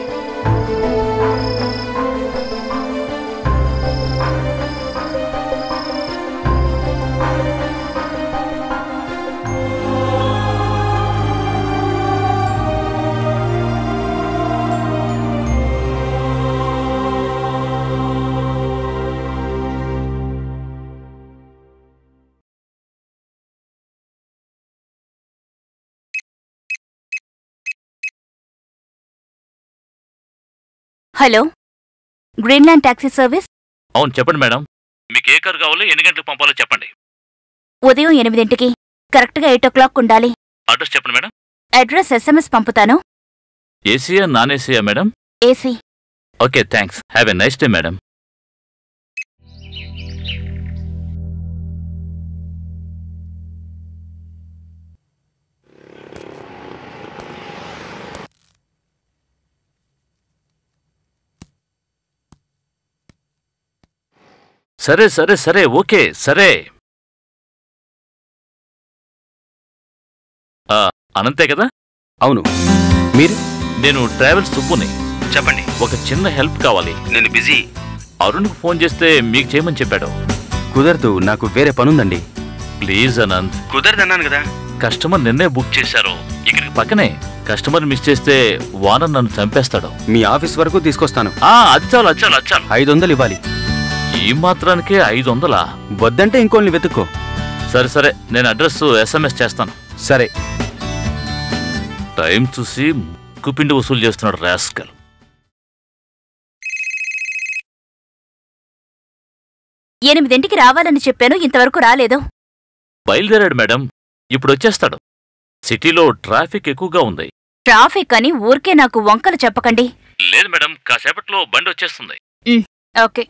హలో గ్రీన్లాండ్ టాక్సీ సర్వీస్ అవును చెప్పండి మేడం మీకు ఏ కారు కావాలో ఎన్ని గంటలకు పంపాలో చెప్పండి ఉదయం ఎనిమిదింటికి కరెక్ట్గా ఎయిట్ ఓ క్లాక్ ఉండాలి అడ్రస్ చెప్పండి మేడం అడ్రస్ ఎస్ఎంఎస్ పంపుతాను ఏసీయా నాన్ ఏసీయా madam AC okay thanks have a nice day madam సరే సరే సరే ఓకే సరే ఆ, అనంతే కదా అవును మీరు నేను ట్రావెల్ సుబ్బుని చెప్పండి ఒక చిన్న హెల్ప్ కావాలి నేను బిజీ అరుణ్కు ఫోన్ చేస్తే మీకు చేయమని చెప్పాడు కుదరదు నాకు వేరే పనుందండి ప్లీజ్ అనంత్ కుదరదన్నాను కదా కస్టమర్ నిన్నే బుక్ చేశారు ఇక్కడికి పక్కనే కస్టమర్ మిస్ చేస్తే వానర్ నన్ను చంపేస్తాడు మీ ఆఫీస్ వరకు తీసుకొస్తాను ఆ అది చాలు అది చాలు అది చాలు ఐదు వందలు ఇవ్వాలి ఈ మాత్రానికే ఐదు వందలా వద్దంటే ఇంకోళ్ళని వెతుక్కో సరే సరే నేను అడ్రస్ ఎస్ఎంఎస్ చేస్తాను సరే టైం చూసి ముక్కుపిండి వసూలు చేస్తున్నాడు రాస్కల్ ఎనిమిదింటికి రావాలని చెప్పాను ఇంతవరకు రాలేదు బయలుదేరాడు మేడం ఇప్పుడు వచ్చేస్తాడు సిటీలో ట్రాఫిక్ ఎక్కువగా ఉంది ట్రాఫిక్ అని ఊరికే నాకు వంకలు చెప్పకండి లేదు మేడం కాసేపట్లో బండి వచ్చేస్తుంది ఓకే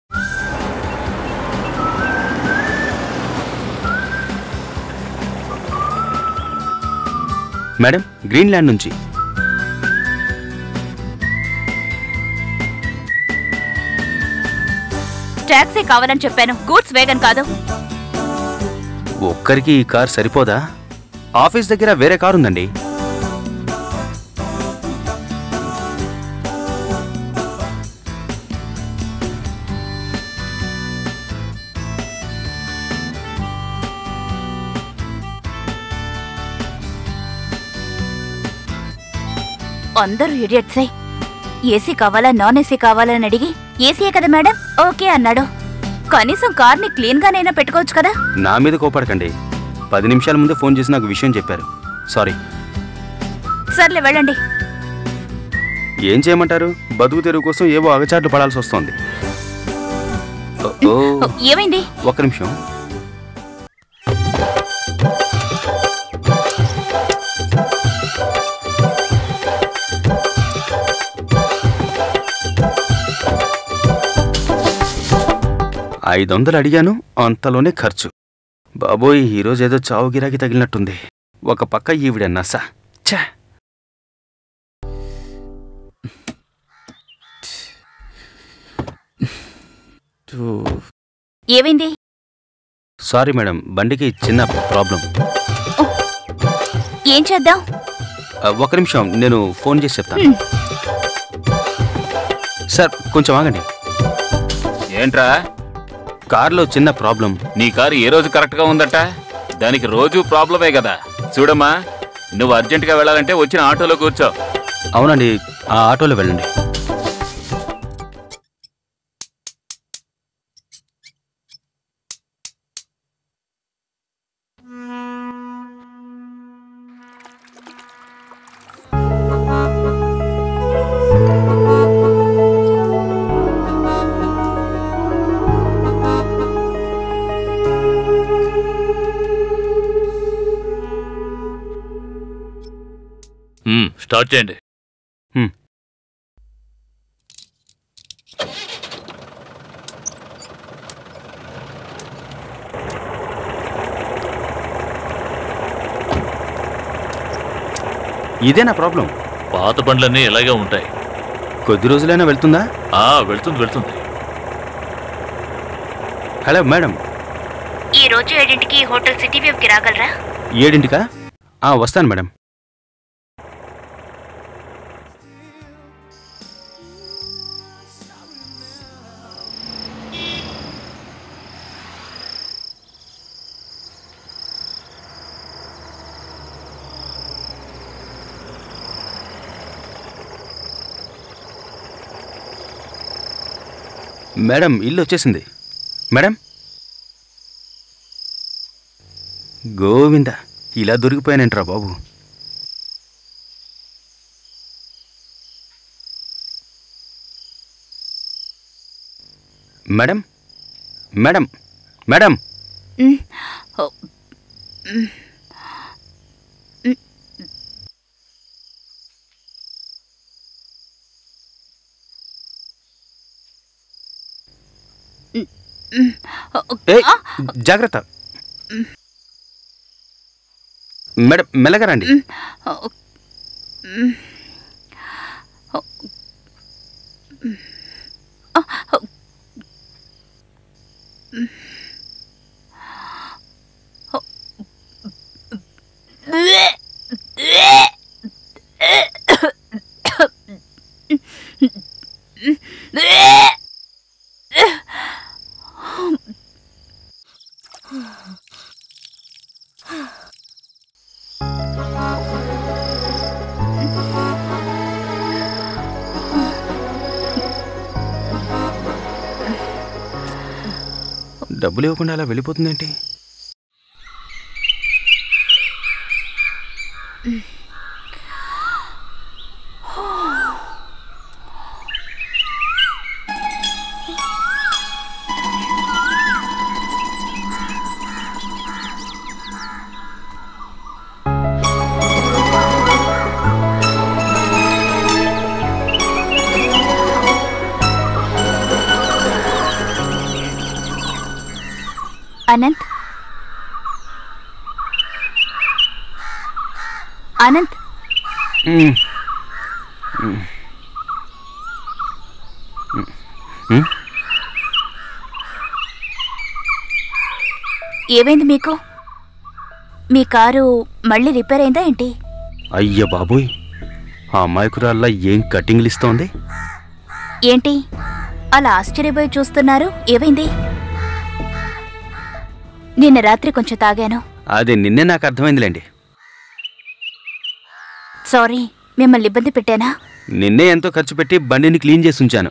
మేడం గ్రీన్లాండ్ నుంచి టాక్సీ కావాలని చెప్పాను గూడ్స్ వేగన్ కాదు ఒక్కరికి ఈ కార్ సరిపోదా ఆఫీస్ దగ్గర వేరే కారు ఉందండి అందరూ ఇడియట్సే ఏసీ కావాలా నాన్ ఏసీ కావాలా అని అడిగి ఏసీయే కదా మేడం ఓకే అన్నాడు కనీసం కార్ని క్లీన్ గానైనా పెట్టుకోవచ్చు కదా నా మీద కోపడకండి పది నిమిషాల ముందే ఫోన్ చేసి నాకు విషయం చెప్పారు సారీ సర్లే వెళ్ళండి ఏం చేయమంటారు బతుకు తెరువు కోసం ఏవో అగచాట్లు పడాల్సి వస్తోంది ఓ, ఓ, ఓ, ఏమైంది ఒక్క నిమిషం ఐదు వందలు అడిగాను అంతలోనే ఖర్చు బాబోయ్ ఈరోజు ఏదో చావు గిరాకి తగిలినట్టుంది ఒక పక్క ఈవిడ నస ఛా ఏమైంది సారీ మేడం బండికి చిన్న ప్రాబ్లం ఏం చేద్దాం ఆ, ఒక్క నిమిషం నేను ఫోన్ చేసి చెప్తాను సార్ కొంచెం ఆగండి ఏంట్రా కార్లో చిన్న ప్రాబ్లం నీ కారు ఏ రోజు కరెక్ట్గా ఉందట దానికి రోజు ప్రాబ్లమే కదా చూడమ్మా నువ్వు అర్జెంటుగా వెళ్ళాలంటే వచ్చిన ఆటోలో కూర్చో అవునండి ఆ ఆటోలో వెళ్ళండి మ్మ్, స్టార్ట్ చేయండి హ్మ్. ఇదే నా ప్రాబ్లం పాత బండ్లన్నీ ఇలాగే ఉంటాయి కొద్ది రోజులైనా వెళ్తుందా ఆ వెళ్తుంది వెళ్తుంది హలో మేడం ఈ రోజు ఏడింటికి హోటల్ సిటీ వ్యూకి రాగలరా ఏడింటికా ఆ, వస్తాను మేడం మేడం ఇల్లు వచ్చేసింది మేడం గోవింద ఇలా దొరికిపోయానంట్రా బాబు మేడం మేడం మేడం మ్, ఓ, మ్, మ్. మ్, మ్, ఓ, ఏ ఆ, జాగ్రత్త మేడం మెల్లగా రండి మ్, ఓ, మ్. ఓ, మ్. ఆ, ఓ. మ్. ఓ. డబ్బులు ఇవ్వకుండా అలా వెళ్ళిపోతుందేంటి అనంత్ అనంత్ మ్మ్. మ్మ్. మ్మ్. ఏమైంది మీకు మీ కారు మళ్ళీ రిపేర్ అయిందా ఏంటి అయ్య బాబోయ్ ఆ అమాయకురాల్లా ఏం కటింగ్లు ఇస్తోంది ఏంటి అలా ఆశ్చర్యపోయి చూస్తున్నారు ఏమైంది నిన్న రాత్రి కొంచెం తాగాను అది నిన్నే నాకు అర్థమైందిలేండి సారీ మిమ్మల్ని ఇబ్బంది పెట్టానా నిన్నే ఎంతో ఖర్చు పెట్టి బండిని క్లీన్ చేసి ఉంచాను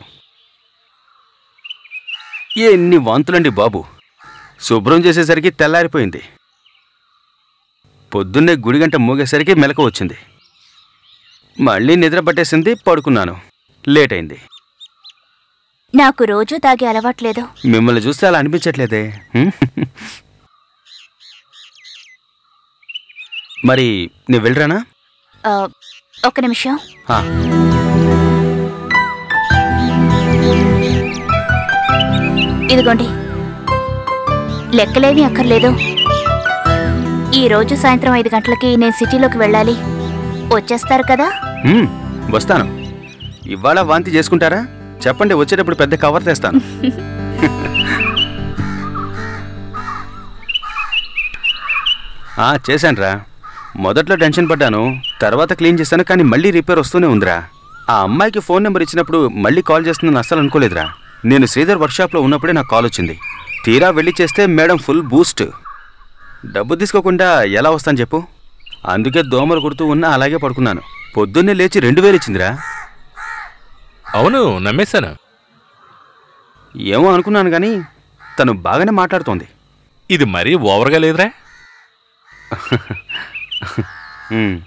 ఎన్ని వాంతులండి బాబు శుభ్రం చేసేసరికి తెల్లారిపోయింది పొద్దున్నే గుడిగంట మోగేసరికి మెలకు వచ్చింది మళ్ళీ నిద్ర పట్టేసింది పడుకున్నాను లేట్ అయింది నాకు రోజూ తాగే అలవాట్లేదు మిమ్మల్ని చూస్తే అలా అనిపించట్లేదే హ్మ్? మరి నేను వెళ్ళరానా ఆ, ఒక్క నిమిషం ఆ, ఇదిగోండి లెక్కలేమీ అక్కర్లేదు ఈ రోజు సాయంత్రం ఐదు గంటలకి నేను సిటీలోకి వెళ్ళాలి వచ్చేస్తారు కదా హ్మ్, వస్తాను ఇవాళ వాంతి చేసుకుంటారా చెప్పండి వచ్చేటప్పుడు పెద్ద కవర్ తెస్తాను ఆ, చేశానురా మొదట్లో టెన్షన్ పడ్డాను తర్వాత క్లీన్ చేశాను కానీ మళ్ళీ రిపేర్ వస్తూనే ఉందిరా ఆ అమ్మాయికి ఫోన్ నెంబర్ ఇచ్చినప్పుడు మళ్ళీ కాల్ చేస్తుందని అస్సలు అనుకోలేదురా నేను శ్రీధర్ వర్క్షాప్లో ఉన్నప్పుడే నాకు కాల్ వచ్చింది తీరా వెళ్ళి చేస్తే మేడం ఫుల్ బూస్ట్ డబ్బు తీసుకోకుండా ఎలా వస్తాను చెప్పు అందుకే దోమలు కుడుతూ ఉన్నా అలాగే పడుకున్నాను పొద్దున్నే లేచి రెండు వేలు ఇచ్చిందిరా అవును నమ్మేశాను ఏమో అనుకున్నాను కానీ తను బాగానే మాట్లాడుతోంది ఇది మరీ ఓవర్గా లేదురా ఉమ్.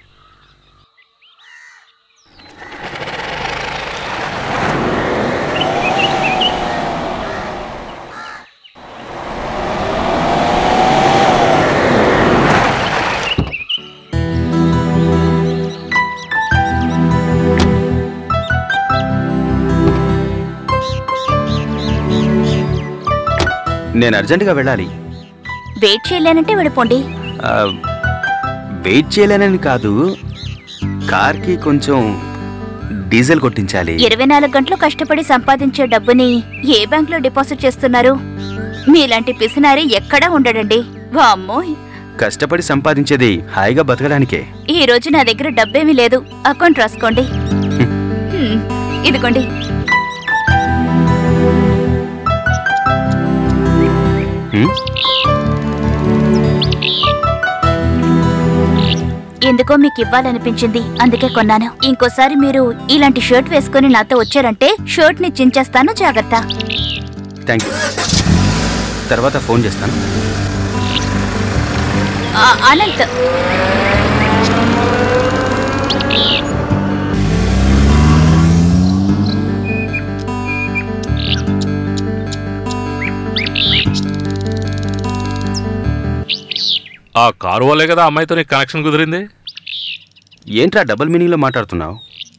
నేను అర్జెంటుగా వెళ్ళాలి వెయిట్ చేయలేనంటే వెళ్ళిపోండి ఆ, వెయిట్ చేయలేనని కాదు కార్కి కొంచెం డీజిల్ కొట్టించాలి ఇరవై నాలుగు గంటలు కష్టపడి సంపాదించే డబ్బుని ఏ బ్యాంకులో డిపాజిట్ చేస్తున్నారు మీలాంటి పిసినారి ఎక్కడా ఉండడండి వామ్మో కష్టపడి సంపాదించేది హాయిగా బతకడానికే ఈ రోజు నా దగ్గర డబ్బేమీ లేదు అకౌంట్ రాసుకోండి హ్మ్, ఇదిగోండి హ్మ్? ఎందుకో మీకు ఇవ్వాలనిపించింది అందుకే కొన్నాను ఇంకోసారి మీరు ఇలాంటి షర్ట్ వేసుకొని నాతో వచ్చారంటే షర్ట్ ని చించేస్తాను జాగ్రత్త థ్యాంక్ యూ తర్వాత ఫోన్ చేస్తాను ఆ, అనంత్ ఆ కారు వల్లే కదా అమ్మాయితో నీకు కనెక్షన్ కుదిరింది ఏంట్రా డబుల్ మీనింగ్లో మాట్లాడుతున్నావు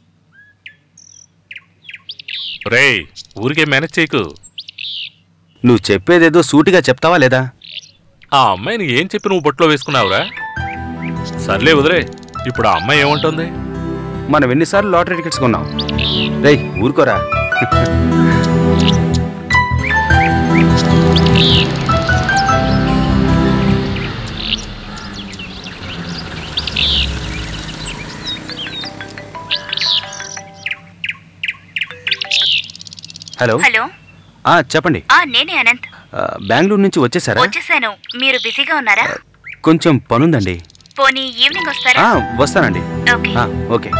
రేయ్ ఊరికే మేనేజ్ చేయకు నువ్వు చెప్పేదేదో సూటిగా చెప్తావా లేదా ఆ అమ్మాయిని ఏం చెప్పి నువ్వు బొట్లో వేసుకున్నావురా సర్లే వదిలే ఇప్పుడు ఆ అమ్మాయి ఏమంటుంది మనం ఎన్నిసార్లు లాటరీ టికెట్స్ కొన్నాం రేయ్ ఊరుకోరా హలో హలో ఆ, చెప్పండి ఆ నేనే అనంత్ ఆ, బెంగళూరు నుంచి వచ్చేసారా వచ్చేసాను మీరు బిజీగా ఉన్నారా కొంచెం పనుందండి పోనీ ఈవినింగ్ వస్తారా ఆ, వస్తానండి ఓకే ఆ, ఓకే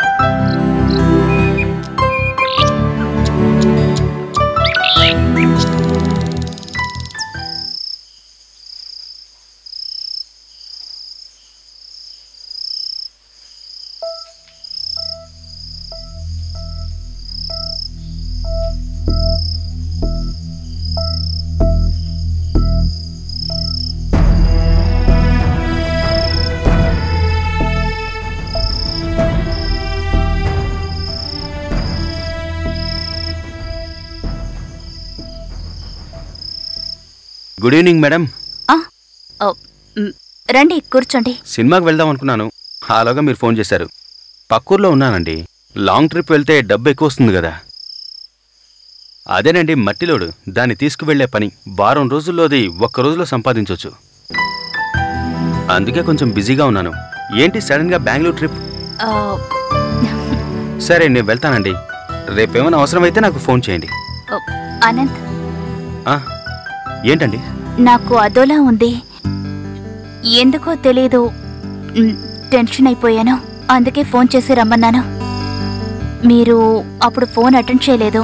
గుడ్ ఈవినింగ్ మేడం ఓ, మ్, రండి కూర్చోండి సినిమాకి వెళ్దాం అనుకున్నాను అలాగా మీరు ఫోన్ చేశారు పక్కూర్లో ఉన్నానండి లాంగ్ ట్రిప్ వెళ్తే డబ్బు ఎక్కువ వస్తుంది కదా అదేనండి మట్టిలోడు దాన్ని తీసుకువెళ్లే పని వారం రోజుల్లోది ఒక్క రోజులో సంపాదించవచ్చు అందుకే కొంచెం బిజీగా ఉన్నాను ఏంటి సడన్గా బెంగళూరు ట్రిప్ ఆ, సరే నేను వెళ్తానండి రేపేమైనా అవసరమైతే నాకు ఫోన్ చేయండి ఓ, అనంత్ ఆ, ఏంటండి నాకు అదోలా ఉంది ఎందుకో తెలీదు మ్, టెన్షన్ అయిపోయాను అందుకే ఫోన్ చేసి రమ్మన్నాను మీరు అప్పుడు ఫోన్ అటెండ్ చేయలేదు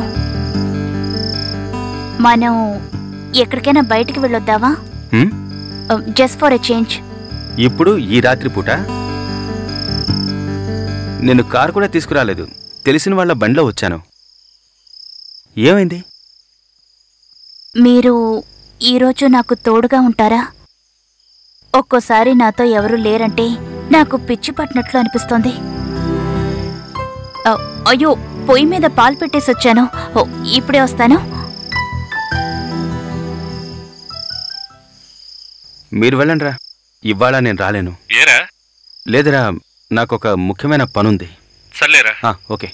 మనం ఎక్కడికైనా బయటికి వెళ్ళొద్దావా హ్మ్? జస్ట్ ఫర్ ఎ చేంజ్ ఇప్పుడు ఈ రాత్రి పూట నేను కారు కూడా తీసుకురాలేదు తెలిసిన వాళ్ళ బండిలో వచ్చాను ఏమైంది మీరు ఈరోజు నాకు తోడుగా ఉంటారా ఒక్కోసారి నాతో ఎవరూ లేరంటే నాకు పిచ్చి పట్టినట్లు అనిపిస్తోంది అ, అయ్యో పొయ్యి మీద పాలు పెట్టేసి వచ్చాను ఓ, ఇప్పుడే వస్తాను మీరు వెళ్ళండిరా ఇవాళ నేను రాలేను ఏరా లేదురా నాకు ఒక ముఖ్యమైన పనుంది సర్లేరా ఆ, ఓకే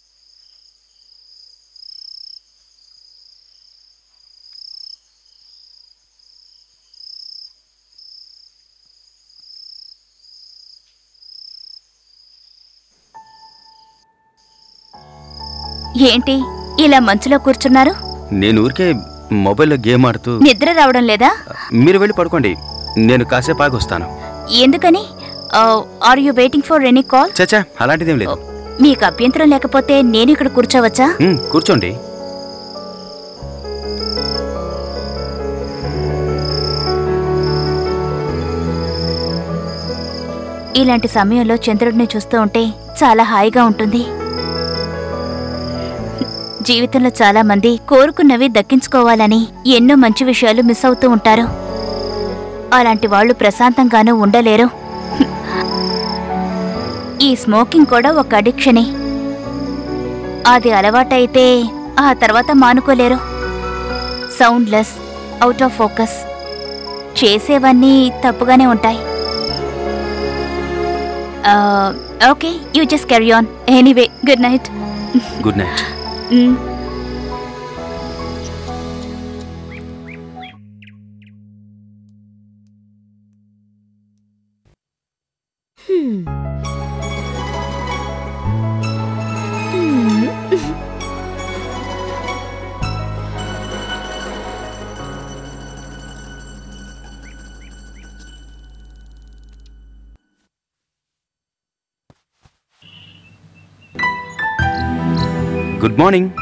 ఏంటి ఇలా మంచులో కూర్చున్నారు నేను ఊరికే మొబైల్లో గేమ్ ఆడుతూ నిద్ర రావడం లేదా మీరు వెళ్ళి పడుకోండి నేను కాసేపు ఆగి వస్తాను ఎందుకని are you waiting for any call చచ్చా అలాంటిదేం లేదు మీకు అభ్యంతరం లేకపోతే నేను ఇక్కడ కూర్చోవచ్చా ఉమ్, కూర్చోండి ఇలాంటి సమయంలో చంద్రుడిని చూస్తూ ఉంటే చాలా హాయిగా ఉంటుంది జీవితంలో చాలా మంది కోరుకున్నవి దక్కించుకోవాలని ఎన్నో మంచి విషయాలు మిస్ అవుతూ ఉంటారు అలాంటి వాళ్ళు ప్రశాంతంగానూ ఉండలేరు ఈ స్మోకింగ్ కూడా ఒక అడిక్షనే అది అలవాటైతే ఆ తర్వాత మానుకోలేరు సౌండ్లెస్ అవుట్ ఆఫ్ ఫోకస్ చేసేవన్నీ తప్పుగానే ఉంటాయి okay you just carry on anyway good night good night good morning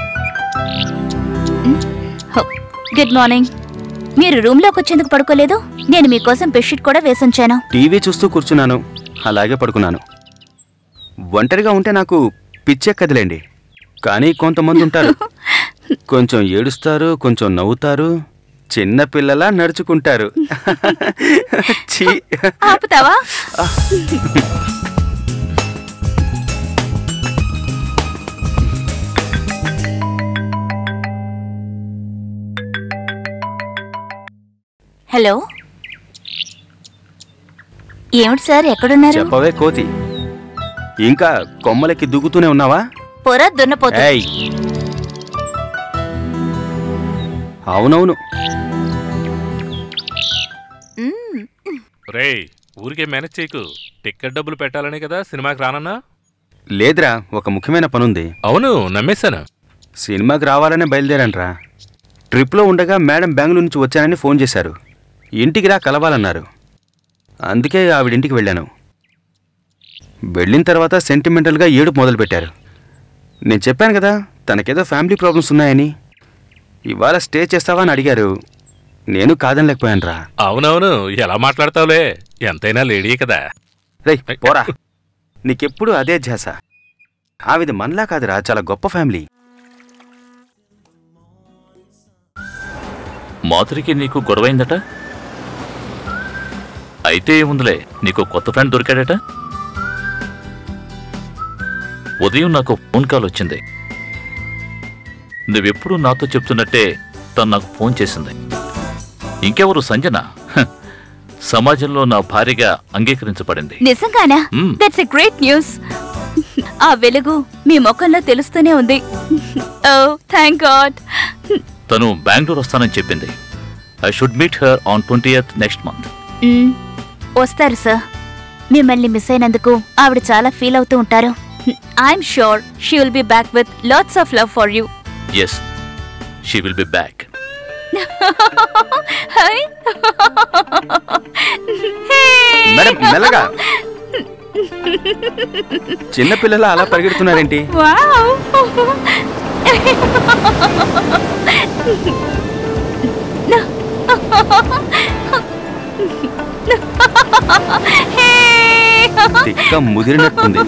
good morning మీరు రూమ్లోకి వచ్చేందుకు పడుకోలేదు నేను మీకోసం బెడ్షీట్ కూడా వేసుంచాను టీవీ చూస్తూ కూర్చున్నాను అలాగే పడుకున్నాను ఒంటరిగా ఉంటే నాకు పిచ్చెక్కదులేండి కానీ కొంతమంది ఉంటారు కొంచెం ఏడుస్తారు కొంచెం నవ్వుతారు చిన్న పిల్లలా నడుచుకుంటారు ఛీ. ఆపుతావా హలో ఏమిటి సార్ ఎక్కడున్నారు చెప్పవే కోతి ఇంకా కొమ్మలకి దుగుతూనే ఉన్నావా పొర దున్నపోతు ఏయ్ అవునవును మ్మ్. రేయ్ ఊరికే మేనేజ్ చేయకు టికెట్ డబ్బులు పెట్టాలనే కదా సినిమాకి రానన్నా లేదురా ఒక ముఖ్యమైన పనుంది అవును నమ్మేశాను సినిమాకి రావాలనే బయలుదేరాన్రా ట్రిప్లో ఉండగా మేడం బెంగళూరు నుంచి వచ్చానని ఫోన్ చేశారు ఇంటికి రా కలవాలన్నారు అందుకే ఆవిడింటికి వెళ్ళాను వెళ్ళిన తర్వాత సెంటిమెంటల్గా ఏడుపు మొదలుపెట్టారు నేను చెప్పాను కదా తనకేదో ఫ్యామిలీ ప్రాబ్లమ్స్ ఉన్నాయని ఇవాళ స్టే చేస్తావా అని అడిగారు నేను కాదనలేకపోయాను రా అవునవును ఎలా మాట్లాడతావులే ఎంతైనా లేడీ కదా రేయ్ పోరా నీకెప్పుడు అదే ధ్యాస ఆవిది మనలా కాదురా చాలా గొప్ప ఫ్యామిలీ మాధురికి నీకు గొడవైందట అయితే ఏముందిలే నీకు కొత్త ఫ్రెండ్ దొరికాడట ఉదయం నాకు ఫోన్ కాల్ వచ్చింది నువ్వెప్పుడు నాతో చెప్తున్నట్టే తను నాకు ఫోన్ చేసింది ఇంకెవరు సంజన హ, సమాజంలో నా భార్యగా అంగీకరించబడింది నిజంగానా మ్మ్. దట్స్ ఎ గ్రేట్ న్యూస్ ఆ వెలుగు మీ ముఖంలో తెలుస్తూనే ఉంది ఓ థ్యాంక్ గాడ్ తను బెంగళూరు వస్తానని చెప్పింది I should meet her on twenty next month వస్తారు సార్ మిమ్మల్ని మిస్ అయినందుకు ఆవిడ చాలా ఫీల్ అవుతూ ఉంటారు I'm sure she will be back with lots of love for you yes she will be back madam మెల్లగా చిన్నపిల్లలు అలా పరిగెడుతున్నారేంటి వావ్ తిక్క ముదిరినట్టుంది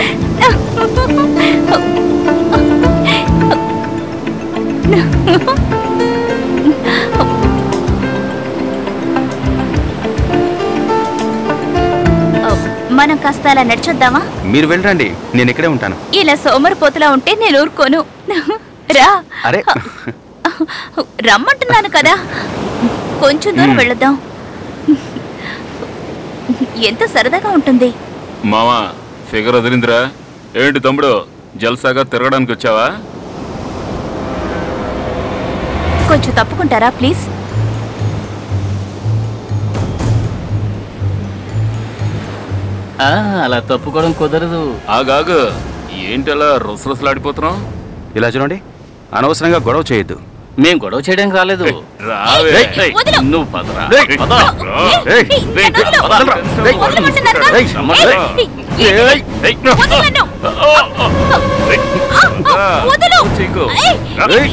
మనం కాస్త అలా నడిచొద్దామా మీరు వెళ్ళరండి నేను ఇక్కడే ఉంటాను ఇలా సోమరిపోతులా ఉంటే నేను ఊరుకోను రా అరే రమ్మంటున్నాను కదా కొంచెం దూరం మ్మ్. వెళదాం ఎంత సరదాగా ఉంటుంది మామా ఫిగర్ వదిలిందిరా ఏంటి తమ్ముడు జల్సాగా తిరగడానికి వచ్చావా కొంచెం తప్పుకుంటారా ప్లీజ్ ఆ, అలా తప్పుకోవడం కుదరదు ఆగాగు ఏంటలా రుసరుసలాడిపోతున్నావు ఇలా చూడండి అనవసరంగా గొడవ చేయొద్దు మేం గొడవ చేయడానికి రాలేదు రావే ఏయ్, వదలు. నువ్వు పదరా ఏయ్, పద. ఏయ్, ఏయ్, నన్ను వదలు. వదలరా. ఏయ్, వదలమంటున్నారుగా? ఏయ్, ఏయ్, ఏయ్, ఏయ్, వదలు నన్ను. వదలు. చీకు. ఏయ్, ఏయ్,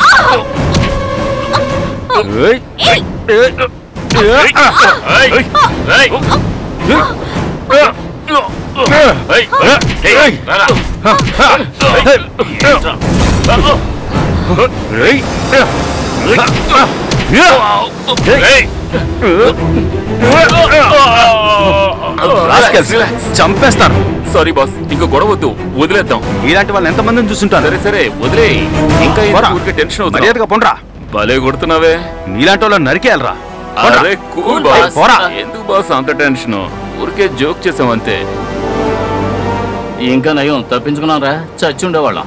ఏయ్, ఏయ్, ఏయ్, ఏయ్, రాస్కెల్స్, చంపేస్తాను సారీ బాస్ ఇంకా గొడవ వద్దు వదిలేద్దాం ఇలాంటి వాళ్ళు ఎంతమందిని చూస్తుంటారు సరే సరే వదిలే ఇంకా ఎందుకు పోరా. ఊరికే టెన్షన్ అవుతుంది మర్యాదగా పొండ్రా భలే కొడుతున్నావే నీలాంటి వాళ్ళని నరికేయాలరా పోండ్రా. అరే కూల్ కూల్ బాస్ బాస్. పోరా. ఎందుకు బాస్ అంత టెన్షన్ ఊరికే జోక్ చేసాం అంతే ఇంకా నయం తప్పించుకున్నారా చచ్చి ఉండేవాళ్ళం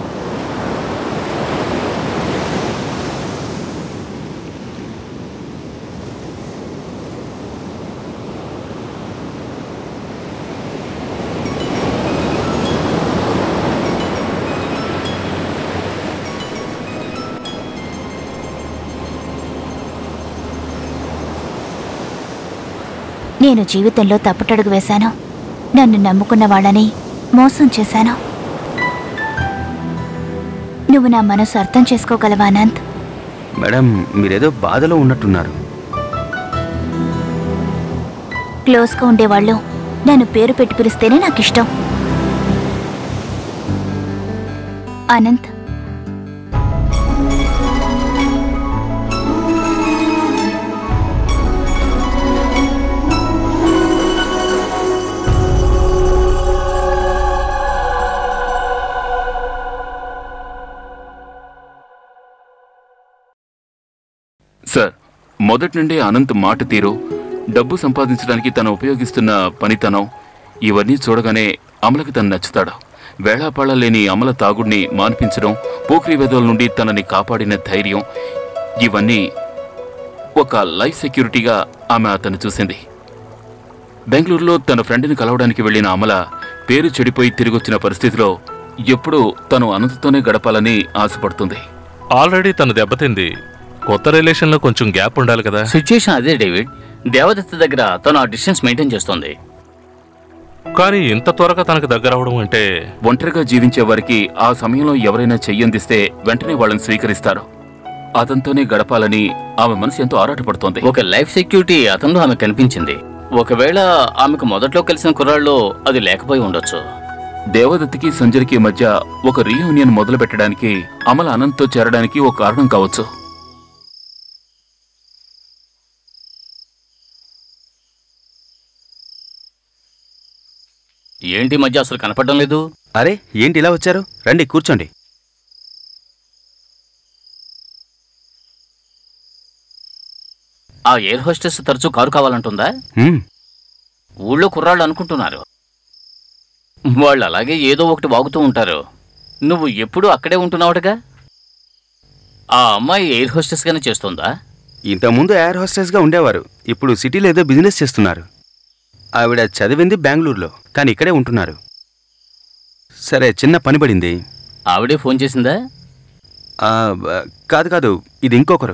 నేను జీవితంలో తప్పుటడుగు వేశాను నన్ను నమ్ముకున్న వాళ్ళని మోసం చేశాను నువ్వు నా మనసు అర్థం చేసుకోగలవా అనంత్ మేడం మీరేదో బాధలో ఉన్నట్టున్నారు క్లోజ్గా ఉండేవాళ్ళు నన్ను పేరు పెట్టి పిలిస్తేనే నాకు ఇష్టం అనంత్ సార్ మొదటి నుండి అనంత్ మాట తీరు డబ్బు సంపాదించడానికి తను ఉపయోగిస్తున్న పనితనం ఇవన్నీ చూడగానే అమలకి తను నచ్చుతాడు వేళాపాళ లేని అమల తాగుడిని మాన్పించడం పోఖ్రీ వేదల నుండి తనని కాపాడిన ధైర్యం ఇవన్నీ ఒక లైఫ్ సెక్యూరిటీగా ఆమె అతను చూసింది బెంగళూరులో తన ఫ్రెండ్ని కలవడానికి వెళ్ళిన అమల పేరు చెడిపోయి తిరిగొచ్చిన పరిస్థితిలో ఎప్పుడూ తను అనంతతోనే గడపాలని ఆశపడుతుంది ఆల్రెడీ తను దెబ్బతింది కొత్త రిలేషన్లో కొంచెం గ్యాప్ ఉండాలి కదా సిచ్యుయేషన్ అదే డేవిడ్ దేవదత్త దగ్గర తను ఆ డిస్టెన్స్ మెయింటైన్ చేస్తుంది కానీ ఇంత త్వరగా తనకు దగ్గర అవడం అంటే ఒంటరిగా జీవించే వారికి ఆ సమయంలో ఎవరైనా చెయ్యందిస్తే వెంటనే వాళ్ళని స్వీకరిస్తారు అతనితోనే గడపాలని ఆమె మనసు ఎంతో ఆరాటపడుతోంది ఒక లైఫ్ సెక్యూరిటీ అతనిలో ఆమె కనిపించింది ఒకవేళ ఆమెకు మొదట్లో కలిసిన కుర్రాళ్ళు అది లేకపోయి ఉండొచ్చు దేవదత్తికి సంజయ్కి మధ్య ఒక రీయూనియన్ మొదలు పెట్టడానికి అమల అనంత్తో చేరడానికి ఒక కారణం కావచ్చు ఏంటి ఈ మధ్య అసలు కనపడడం లేదు అరే ఏంటి ఇలా వచ్చారు రండి కూర్చోండి ఆ ఎయిర్ హోస్టెస్ తరచూ కారు కావాలంటుందా హ్మ్, ఊళ్ళో కుర్రాళ్ళు అనుకుంటున్నారు వాళ్ళు అలాగే ఏదో ఒకటి వాగుతూ ఉంటారు నువ్వు ఎప్పుడూ అక్కడే ఉంటున్నావుటగా ఆ అమ్మాయి ఎయిర్ హోస్టెస్ గానే చేస్తుందా ఇంతకుముందు ఎయిర్ హోస్టెస్గా ఉండేవారు ఇప్పుడు సిటీలో ఏదో బిజినెస్ చేస్తున్నారు ఆవిడ చదివింది బెంగళూరులో కానీ ఇక్కడే ఉంటున్నారు సరే చిన్న పని పడింది ఆవిడే ఫోన్ చేసిందా ఆ, బ- కాదు కాదు ఇది ఇంకొకరు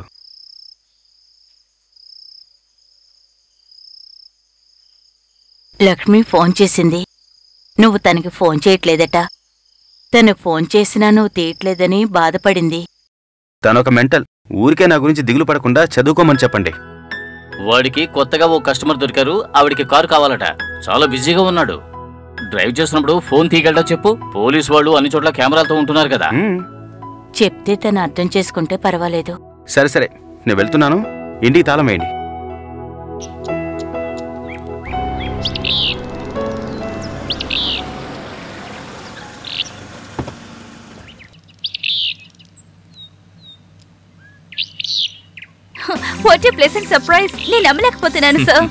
లక్ష్మి ఫోన్ చేసింది నువ్వు తనకి ఫోన్ చేయట్లేదట తను ఫోన్ చేసినా నువ్వు తీయట్లేదని బాధపడింది తనొక మెంటల్ ఊరికే నా గురించి దిగులు పడకుండా చదువుకోమని చెప్పండి వాడికి కొత్తగా ఓ కస్టమర్ దొరికారు ఆవిడికి కారు కావాలట చాలా బిజీగా ఉన్నాడు డ్రైవ్ చేసినప్పుడు ఫోన్ తీయగలడా చెప్పు పోలీస్ వాళ్ళు అన్ని చోట్ల కెమెరాలతో ఉంటున్నారు కదా మ్మ్. చెప్తే తను అర్థం చేసుకుంటే పర్వాలేదు సరే సరే నేను వెళ్తున్నాను ఇంటికి తాళం వేయండి వాట్ ఏ ప్లెసెంట్ సర్ప్రైజ్ నేను నమ్మలేకపోతున్నాను సార్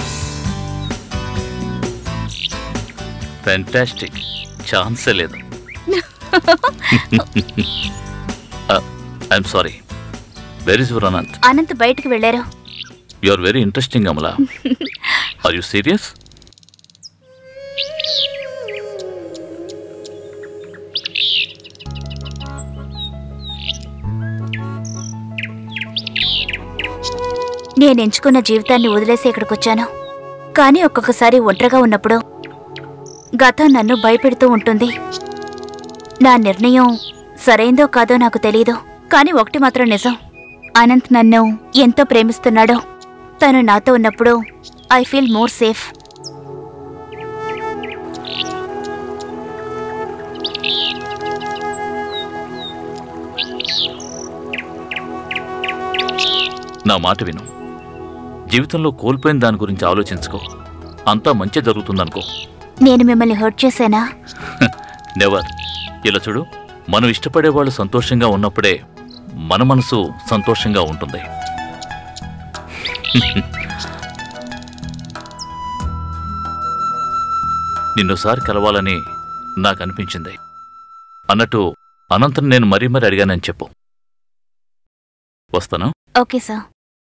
ఫెంటాస్టిక్ ఛాన్సే లేదు I'm sorry very is your Anant Anant బయటికి వెళ్ళారు you are very interesting Amala are you serious నేను ఎంచుకున్న జీవితాన్ని వదిలేసి ఇక్కడికి వచ్చాను కానీ ఒక్కొక్కసారి ఒంటరిగా ఉన్నప్పుడు గతం నన్ను భయపెడుతూ ఉంటుంది నా నిర్ణయం సరైందో కాదో నాకు తెలియదు కానీ ఒకటి మాత్రం నిజం అనంత్ నన్ను ఎంతో ప్రేమిస్తున్నాడు తను నాతో ఉన్నప్పుడు ఐ ఫీల్ మోర్ సేఫ్ నా మాట విను జీవితంలో కోల్పోయిన దాని గురించి ఆలోచించుకో అంతా మంచి జరుగుతుందనుకో నేను మిమ్మల్ని హర్ట్ చేశానా నెవర్ ఇలా చూడు మనం ఇష్టపడే వాళ్ళు సంతోషంగా ఉన్నప్పుడే మన మనసు సంతోషంగా ఉంటుంది నిన్నోసారి కలవాలని నాకు అనిపించింది అన్నట్టు అనంతరం నేను మరీ మరీ అడిగానని చెప్పు వస్తాను ఓకే సార్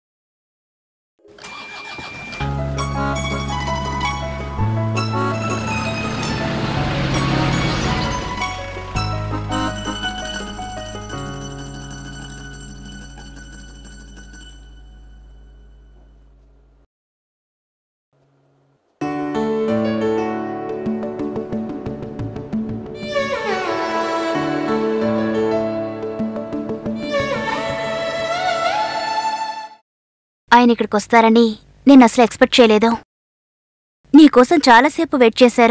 ఆయన ఇక్కడికి వస్తారని నేను అసలు ఎక్స్పెక్ట్ చేయలేదు నీకోసం చాలాసేపు వెయిట్ చేశారు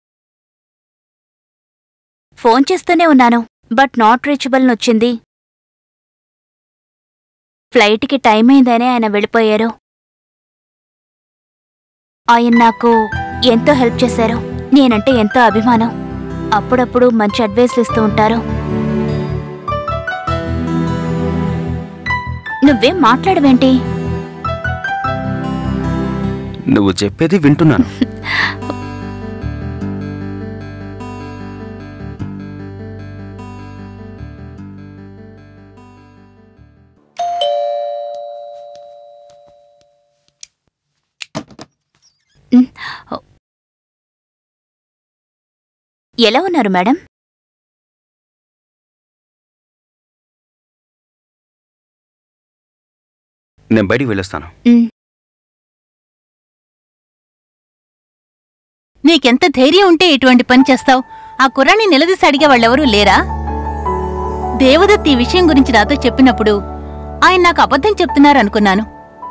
ఫోన్ చేస్తూనే ఉన్నాను బట్ నాట్ రీచబుల్ నొచ్చింది ఫ్లైట్కి టైం అయిందని ఆయన వెళ్ళిపోయారు ఆయన నాకు ఎంతో హెల్ప్ చేశారు నేనంటే ఎంతో అభిమానం అప్పుడప్పుడు మంచి అడ్వైస్లు ఇస్తూ ఉంటారు నువ్వేం మాట్లాడవేంటి నువ్వు చెప్పేది వింటున్నాను ఎలా ఉన్నారు మేడం నేను బయటికి వెళ్ళొస్తాను నీకెంత ధైర్యం ఉంటే ఇటువంటి పని చేస్తావు ఆ కుర్రాన్ని నిలదీసి అడిగే వాళ్ళెవరూ లేరా దేవదత్ ఈ విషయం గురించి నాతో చెప్పినప్పుడు ఆయన నాకు అబద్ధం చెప్తున్నారనుకున్నాను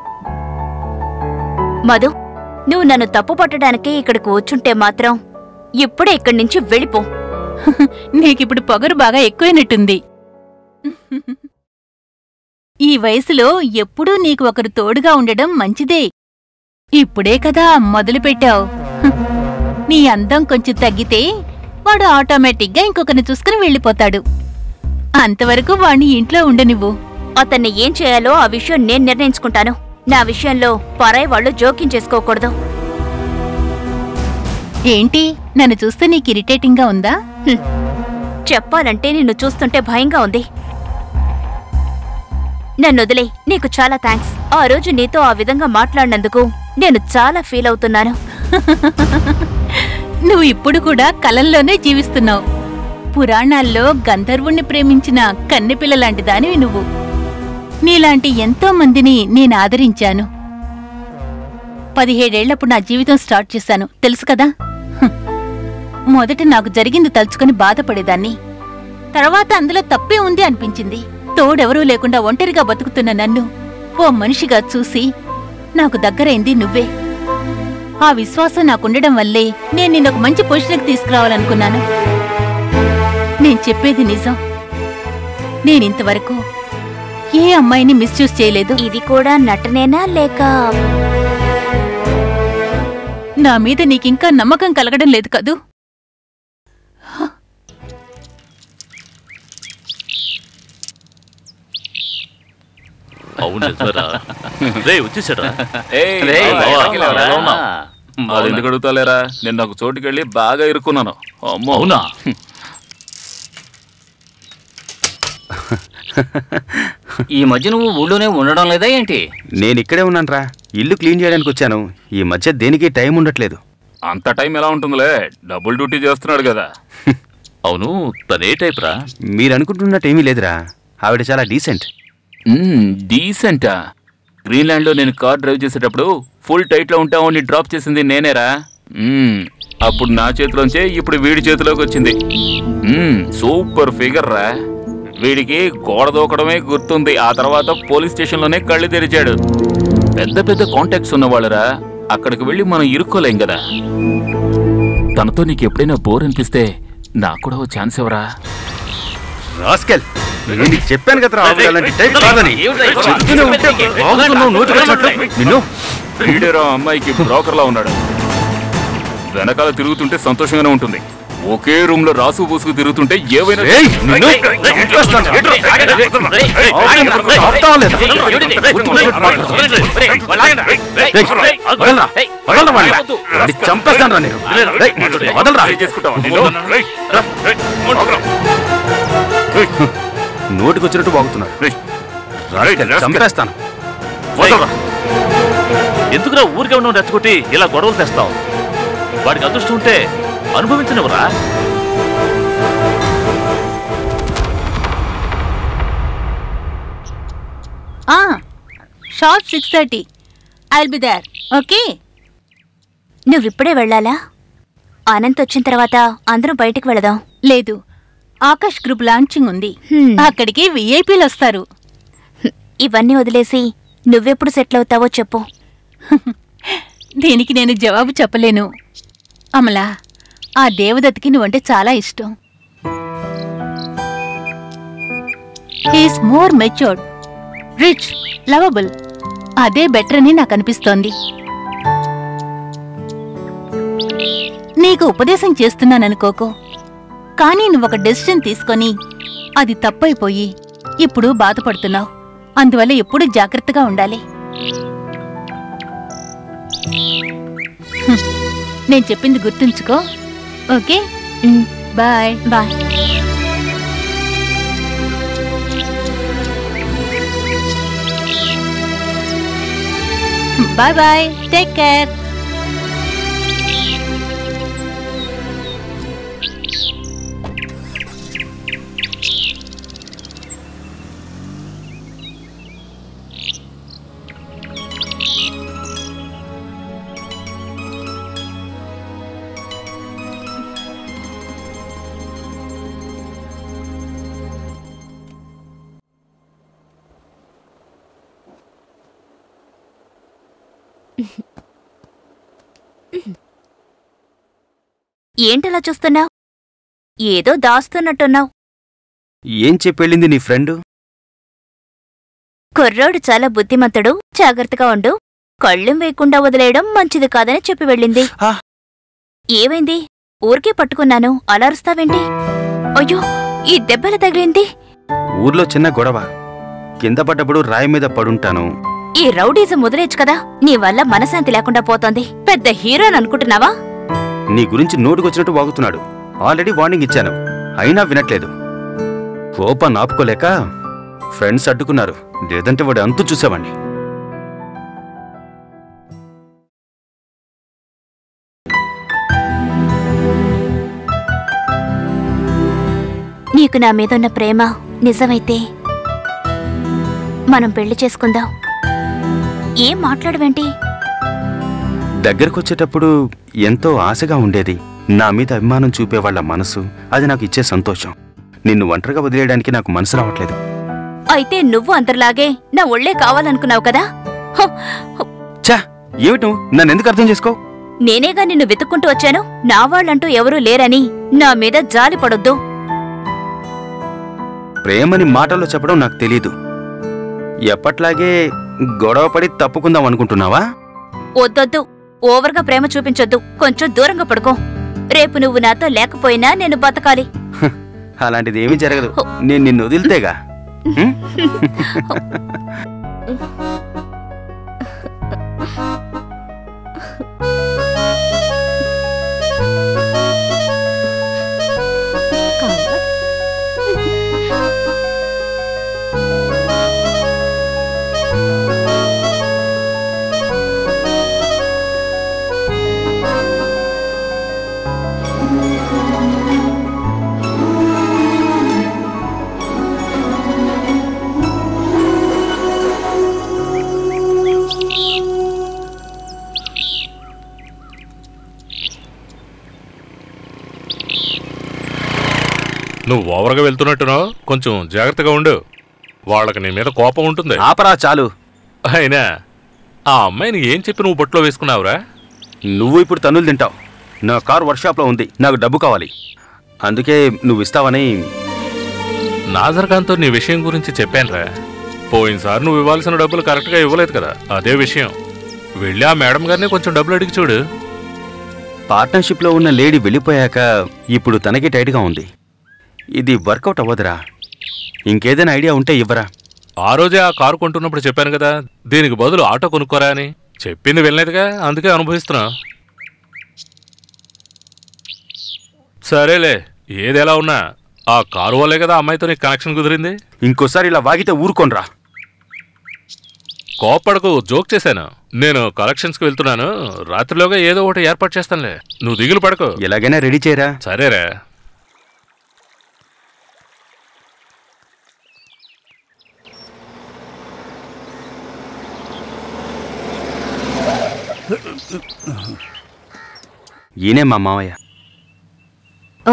మధు నువ్వు నన్ను తప్పు పట్టడానికి ఇక్కడికి వచ్చుంటే మాత్రం ఇప్పుడే ఇక్కడి నుంచి వెళ్ళిపో నీకిప్పుడు పొగరు బాగా ఎక్కువైనట్టుంది ఈ వయసులో ఎప్పుడూ నీకు ఒకరు తోడుగా ఉండడం మంచిదే ఇప్పుడే కదా మొదలుపెట్టావు నీ అందం కొంచెం తగ్గితే వాడు ఆటోమేటిక్గా ఇంకొకరిని చూసుకుని వెళ్ళిపోతాడు అంతవరకు వాణ్ణి ఇంట్లో ఉండనివ్వు అతన్ని ఏం చేయాలో ఆ విషయం నేను నిర్ణయించుకుంటాను నా విషయంలో పరాయి వాళ్ళు జోక్యం చేసుకోకూడదు ఏంటి నన్ను చూస్తే నీకు ఇరిటేటింగ్గా ఉందా హ్మ్. చెప్పాలంటే నిన్ను చూస్తుంటే భయంగా ఉంది నన్ను వదిలే నీకు చాలా థ్యాంక్స్ ఆ రోజు నీతో ఆ విధంగా మాట్లాడినందుకు నేను చాలా ఫీల్ అవుతున్నాను నువ్వు ఇప్పుడు కూడా కలల్లోనే జీవిస్తున్నావు పురాణాల్లో గంధర్వుణ్ణి ప్రేమించిన కన్నెపిల్ల లాంటి దానివి నువ్వు నీలాంటి ఎంతో మందిని నేను ఆదరించాను పదిహేడేళ్లప్పుడు నా జీవితం స్టార్ట్ చేశాను తెలుసు కదా హ్. మొదట నాకు జరిగింది తలుచుకొని బాధపడేదాన్ని తర్వాత అందులో తప్పే ఉంది అనిపించింది తోడెవరూ లేకుండా ఒంటరిగా బతుకుతున్న నన్ను ఓ మనిషిగా చూసి నాకు దగ్గరైంది నువ్వే ఆ విశ్వాసం నాకుండడం వల్లే నేను నిన్నొక మంచి పొజిషన్కి తీసుకురావాలనుకున్నాను నేను చెప్పేది నిజం నేనింతవరకు ఏ అమ్మాయిని మిస్యూజ్ చేయలేదు ఇది కూడా నటనేనా లేక నా మీద నీకింకా నమ్మకం కలగడం లేదు కదూ అవును నిజమేరా రే వచ్చేసాడా ఏయ్, రేయ్, బావా, బావా, ఎలా బావా. ఉన్నావ్? అది ఎందుకు అడుగుతాలేరా నేను ఒక చోటుకి వెళ్ళి బాగా ఇరుక్కున్నాను అమ్మో అవునా ఈ మధ్య నువ్వు ఊళ్ళోనే ఉండడం లేదా ఏంటి నేను ఇక్కడే ఉన్నానురా ఇల్లు క్లీన్ చేయడానికి వచ్చాను ఈ మధ్య దేనికి టైం ఉండట్లేదు అంత టైం ఎలా ఉంటుందిలే డబుల్ డ్యూటీ చేస్తున్నాడు కదా అవును తనే టైప్ రా మీరు అనుకుంటున్నట్టు ఏమీ లేదురా ఆవిడ చాలా డీసెంట్ డీసెంటా గ్రీన్లాండ్ లో నేను కార్ డ్రైవ్ చేసేటప్పుడు ఫుల్ టైట్ లో ఉంటామని డ్రాప్ చేసింది నేనేరా మ్మ్. అప్పుడు నా చేతిలోంచే ఇప్పుడు వీడి చేతిలోకి వచ్చింది మ్మ్, సూపర్ ఫిగర్ రా వీడికి గోడ దూకడమే గుర్తుంది ఆ తర్వాత పోలీస్ స్టేషన్ లోనే కళ్ళు తెరిచాడు పెద్ద పెద్ద కాంటాక్ట్స్ ఉన్నవాళ్ళరా అక్కడికి వెళ్ళి మనం ఇరుక్కోలేం కదా తనతో నీకు ఎప్పుడైనా బోర్ అనిపిస్తే నాకు కూడా ఓ ఛాన్స్ ఇవ్వరా రాస్కెల్ నేను నీకు చెప్పాను కదరా ఆవిడ అలాంటి టైప్ కాదని చెప్తూనే ఉంటే బాగుతున్నావు నోటికొచ్చినట్టు. నిన్ను వీడేరా అమ్మాయికి బ్రోకర్లా ఉన్నాడు వెనకాల తిరుగుతుంటే సంతోషంగానే ఉంటుంది ఒకే రూమ్ లో రాసు పూసుకు తిరుగుతుంటే ఏవైనా ఏయ్, నిన్ను చంపేస్తాను. ఆపుతావా లేదా? ఏయ్, వదలరా, వదలరా వాడిని. వాడిని చంపేస్తాను రా నేను ఏయ్, వదలరా. ట్రై చేసుకుంటావా నిన్ను? నోటికొచ్చినట్టు బాగుతున్నాడు రేయ్, రాస్కెల్, రాస్కెల్. చంపేస్తాను వదలరా. ఎందుకురా ఊరికే ఉండడం రెచ్చగొట్టి ఇలా గొడవలు తెస్తావు వాడికి అదృష్టం ఉంటే అనుభవించనివరా ఆ sharp six thirty I will be there okay నువ్విప్పుడే వెళ్ళాలా అనంత్ వచ్చిన తర్వాత అందరం బయటికి వెళదాం లేదు ఆకాష్ గ్రూప్ లాంచింగ్ ఉంది హ్మ్. అక్కడికి విఐపీలు వస్తారు ఇవన్నీ వదిలేసి నువ్వెప్పుడు సెటిల్ అవుతావో చెప్పు దీనికి నేను జవాబు చెప్పలేను అమలా ఆ దేవదత్తికి నువ్వంటే చాలా ఇష్టం he's more matured rich lovable అదే బెటర్ అని నాకు అనిపిస్తోంది నీకు ఉపదేశం చేస్తున్నాననుకోకో కానీ నువ్వొక డెసిషన్ తీసుకొని అది తప్పైపోయి ఇప్పుడు బాధపడుతున్నావు అందువల్ల ఎప్పుడూ జాగ్రత్తగా ఉండాలి హ్మ్. నేను చెప్పింది గుర్తుంచుకో okay um, bye bye bye bye take care ఏంటలా చూస్తున్నావు ఏదో దాస్తున్నట్టున్నావు ఏం చెప్పి వెళ్ళింది నీ ఫ్రెండ్ కుర్రోడు చాలా బుద్ధిమంతుడు జాగ్రత్తగా ఉండు కళ్ళెం వేయకుండా వదిలేయడం మంచిది కాదని చెప్పి వెళ్ళింది ఆ. ఏమైంది ఊరికే పట్టుకున్నాను అలరుస్తావేంటి అయ్యో ఈ దెబ్బల తగిలింది ఊర్లో చిన్న గొడవ కింద పడ్డప్పుడు రాయి మీద పడుంటాను ఈ రౌడీజం వదిలేచ్చు కదా నీ వల్ల మనశాంతి లేకుండా పోతోంది పెద్ద హీరోని అనుకుంటున్నావా నీ గురించి నోటుకొచ్చినట్టు వాగుతున్నాడు ఆల్రెడీ వార్నింగ్ ఇచ్చాను అయినా వినట్లేదు కోపాన్ని ఆపుకోలేక ఫ్రెండ్స్ అడ్డుకున్నారు లేదంటే వాడు అంతు చూసేవాణ్ణి నీకు నా మీద ఉన్న ప్రేమ నిజమైతే మనం పెళ్లి చేసుకుందాం ఏం మాట్లాడవేంటి దగ్గరకొచ్చేటప్పుడు ఎంతో ఆశగా ఉండేది నా మీద అభిమానం చూపే వాళ్ళ మనసు అది నాకు ఇచ్చే సంతోషం నిన్ను ఒంటరిగా వదిలేయడానికి నాకు మనసు రావట్లేదు అయితే నువ్వు అందరిలాగే నా ఒళ్ళే కావాలనుకున్నావు కదా హ, హ, చా ఏమిటి నువ్వు? నన్ను ఎందుకు అర్థం చేసుకో నేనేగా నిన్ను వెతుక్కుంటూ వచ్చాను నా వాళ్ళంటూ ఎవరూ లేరని నా మీద జాలి పడొద్దు ప్రేమని మాటల్లో చెప్పడం నాకు తెలీదు ఎప్పట్లాగే గొడవపడి తప్పుకుందాం అనుకుంటున్నావా వద్దొద్దు ఓవర్గా ప్రేమ చూపించొద్దు కొంచెం దూరంగా పడుకో రేపు నువ్వు నాతో లేకపోయినా నేను బతకాలి అలాంటిది ఏమీ జరగదు నేను నిన్ను వదిలితేగా హ్మ్? నువ్వు ఓవర్గా వెళ్తున్నట్టునో కొంచెం జాగ్రత్తగా ఉండు వాళ్ళకి నీ మీద కోపం ఉంటుంది ఆపరా చాలు అయినా ఆ అమ్మాయిని ఏం చెప్పి నువ్వు బొట్లో వేసుకున్నావురా నువ్వు ఇప్పుడు తన్నులు తింటావు నా కారు వర్క్షాప్లో ఉంది నాకు డబ్బు కావాలి అందుకే నువ్వు ఇస్తావని నాజర్ఖాన్తో నీ విషయం గురించి చెప్పానురా పోయినసారి నువ్వు ఇవ్వాల్సిన డబ్బులు కరెక్ట్గా ఇవ్వలేదు కదా అదే విషయం వెళ్ళి ఆ మేడం గారిని కొంచెం డబ్బులు అడిగి చూడు పార్ట్నర్షిప్లో ఉన్న లేడీ వెళ్ళిపోయాక ఇప్పుడు తనకి టైట్గా ఉంది ఇది వర్కౌట్ అవ్వదురా ఇంకేదైనా ఐడియా ఉంటే ఇవ్వరా ఆ రోజే ఆ కారు కొంటున్నప్పుడు చెప్పాను కదా దీనికి బదులు ఆటో కొనుక్కోరా అని చెప్పింది వెళ్ళలేదుగా అందుకే అనుభవిస్తున్నా సరేలే ఏది ఎలా ఉన్నా ఆ కారు వల్లే కదా అమ్మాయితో నీకు కనెక్షన్ కుదిరింది ఇంకోసారి ఇలా వాగితే ఊరుకోనరా కోప్పడకు జోక్ చేశాను నేను కలెక్షన్స్కి వెళ్తున్నాను రాత్రిలోగా ఏదో ఒకటి ఏర్పాటు చేస్తానులే నువ్వు దిగులు పడకు ఎలాగైనా రెడీ చేయరా సరేరా ఈయనే మా మావయ్య ఓ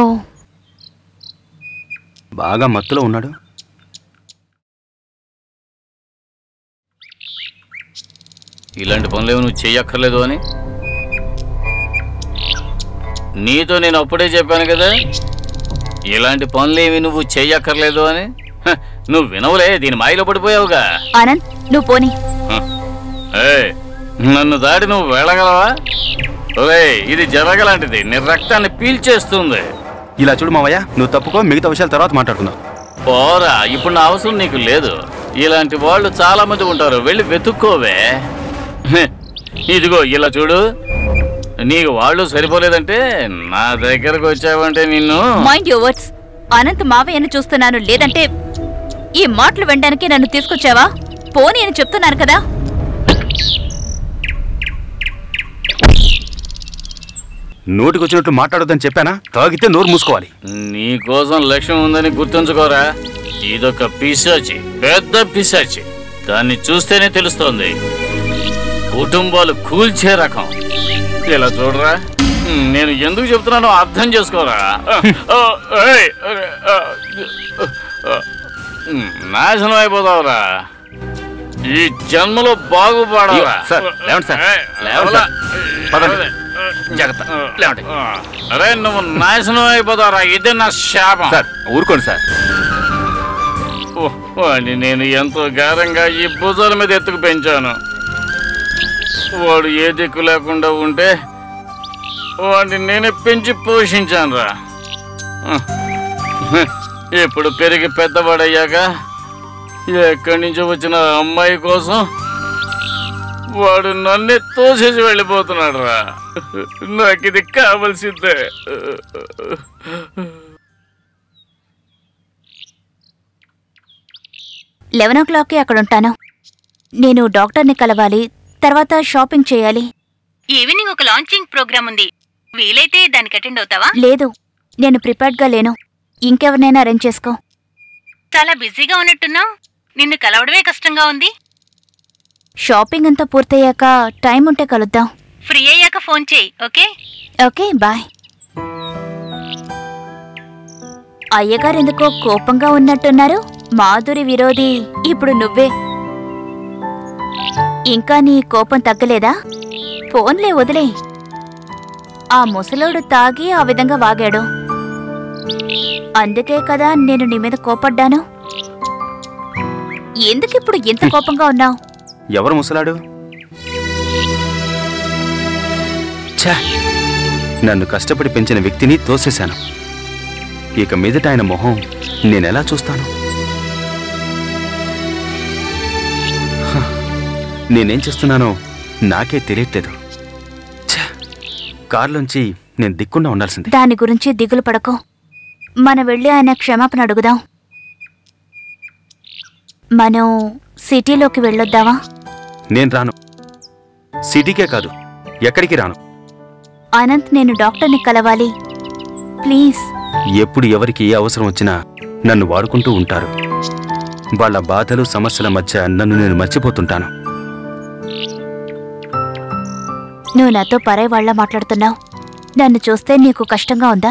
బాగా మత్తులో ఉన్నాడు ఇలాంటి పనులేవి నువ్వు చెయ్యక్కర్లేదు అని నీతో నేను అప్పుడే చెప్పాను కదా ఇలాంటి పనులేవి నువ్వు చెయ్యక్కర్లేదు అని హ, నువ్వు వినవులే దీని మాయలో పడిపోయావుగా ఆనంద్ నువ్వు పోని హ. ఏయ్, నన్ను దాటి నువ్వు వెళ్ళగలవా ఓయ్ ఇది జరగలాంటిది నీ రక్తాన్ని పీల్చేస్తుంది ఇలా చూడు మావయ్య నువ్వు తప్పుకో మిగతా విషయాల తర్వాత మాట్లాడుకుందాం పోరా ఇప్పుడు నా అవసరం నీకు లేదు ఇలాంటి వాళ్ళు చాలా మంది ఉంటారు వెళ్ళి వెతుక్కోవే హె, ఇదిగో ఇలా చూడు నీకు వాళ్ళు సరిపోలేదంటే నా దగ్గరకు వచ్చావంటే నిన్ను మైండ్ యువర్ వర్డ్స్ అనంత్ మావయ్యను చూస్తున్నాను లేదంటే ఈ మాటలు వినడానికి నన్ను తీసుకొచ్చావా పోనీ అని చెప్తున్నాను కదా నోటికొచ్చినట్లు మాట్లాడొద్దని చెప్పానా తాగితే నోరు మూసుకోవాలి నీ కోసం లక్ష్యం ఉందని గుర్తుంచుకోరా ఇదొక పిశాచి పెద్ద పిశాచి దాన్ని చూస్తేనే తెలుస్తోంది కుటుంబాలు కూల్చే రకం ఇలా చూడరా నేను ఎందుకు చెప్తున్నానో అర్థం చేసుకోరా ఆ, ఏయ్, అరే, ఆ, ఆ, నాశనం అయిపోతావురా ఈ జన్మలో బాగుపడాలా సార్, లేవండి సార్. ఏయ్, లేవండి సార్. పదండి. జాగ్రత్త లేవండి అరే నువ్వు నాశనం అయిపోతావురా ఇదే నా శాపం సార్ ఊరుకోండి సార్ ఓ, వాడిని నేను ఎంతో గారంగా ఈ భుజాల మీద ఎత్తుకు పెంచాను వాడు ఏ దిక్కు లేకుండా ఉంటే వాడిని నేనే పెంచి పోషించాను రా ఇప్పుడు పెరిగి పెద్దవాడయ్యాక ఎక్కడి నుంచో వచ్చిన అమ్మాయి కోసం వాడు నన్నే తోసేసి వెళ్ళిపోతున్నాడు రా నాకు ఇది కావలసిందే లెవెన్ ఓ క్లాక్కి అక్కడ ఉంటాను నేను డాక్టర్ని కలవాలి తర్వాత షాపింగ్ చేయాలి ఈవినింగ్ ఒక లాంచింగ్ ప్రోగ్రామ్ ఉంది వీలైతే దానికి అటెండ్ అవుతావా లేదు నేను ప్రిపేర్డ్గా లేను ఇంకెవరినైనా అరేంజ్ చేసుకో చాలా బిజీగా ఉన్నట్టున్నావు నిన్ను కలవడమే కష్టంగా ఉంది షాపింగ్ అంతా పూర్తయ్యాక టైం ఉంటే కలుద్దాం ఫ్రీ అయ్యాక ఫోన్ చేయి ఓకే ఓకే బాయ్ అయ్యగారు ఎందుకో కోపంగా ఉన్నట్టున్నారు మాధురి విరోధి ఇప్పుడు నువ్వే ఇంకా నీ కోపం తగ్గలేదా ఫోన్లే వదిలే ఆ ముసలోడు తాగి ఆ విధంగా వాగాడు అందుకే కదా నేను నీ మీద కోపడ్డాను ఎందుకిప్పుడు ఎంత కోపంగా ఉన్నావు ఎవరు ముసలాడు ఛా నన్ను కష్టపడి పెంచిన వ్యక్తిని తోసేశాను ఇక మీదట ఆయన మొహం నేనెలా చూస్తాను హ, నేనేం చేస్తున్నానో నాకే తెలియట్లేదు ఛా, కారులోంచి నేను దిక్కుండా ఉండాల్సింది దాని గురించి దిగులు పడకు మనం వెళ్ళి ఆయన క్షమాపణ అడుగుదాం మనం సిటీలోకి వెళ్ళొద్దావా నేను రాను సిటీకే కాదు ఎక్కడికి రాను అనంత్ నేను డాక్టర్ని కలవాలి ప్లీజ్ ఎప్పుడు ఎవరికి ఏ అవసరం వచ్చినా నన్ను వాడుకుంటూ ఉంటారు వాళ్ళ బాధలు సమస్యల మధ్య నన్ను నేను మర్చిపోతుంటాను నువ్వు నాతో పరాయి వాళ్ళ మాట్లాడుతున్నావు నన్ను చూస్తే నీకు కష్టంగా ఉందా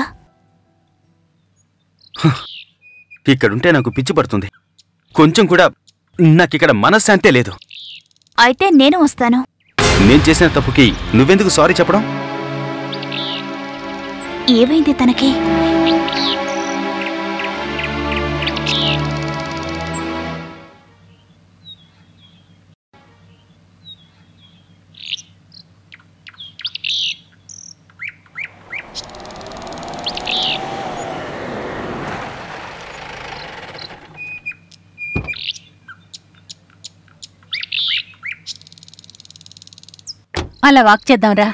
ఇక్కడుంటే నాకు పిచ్చి పడుతుంది కొంచెం కూడా నాకిక్కడ మనశ్శాంతే లేదు అయితే నేను వస్తాను నేను చేసిన తప్పుకి నువ్వెందుకు సారీ చెప్పడం ఏమైంది తనకి అలా వాక్ చేద్దాంరా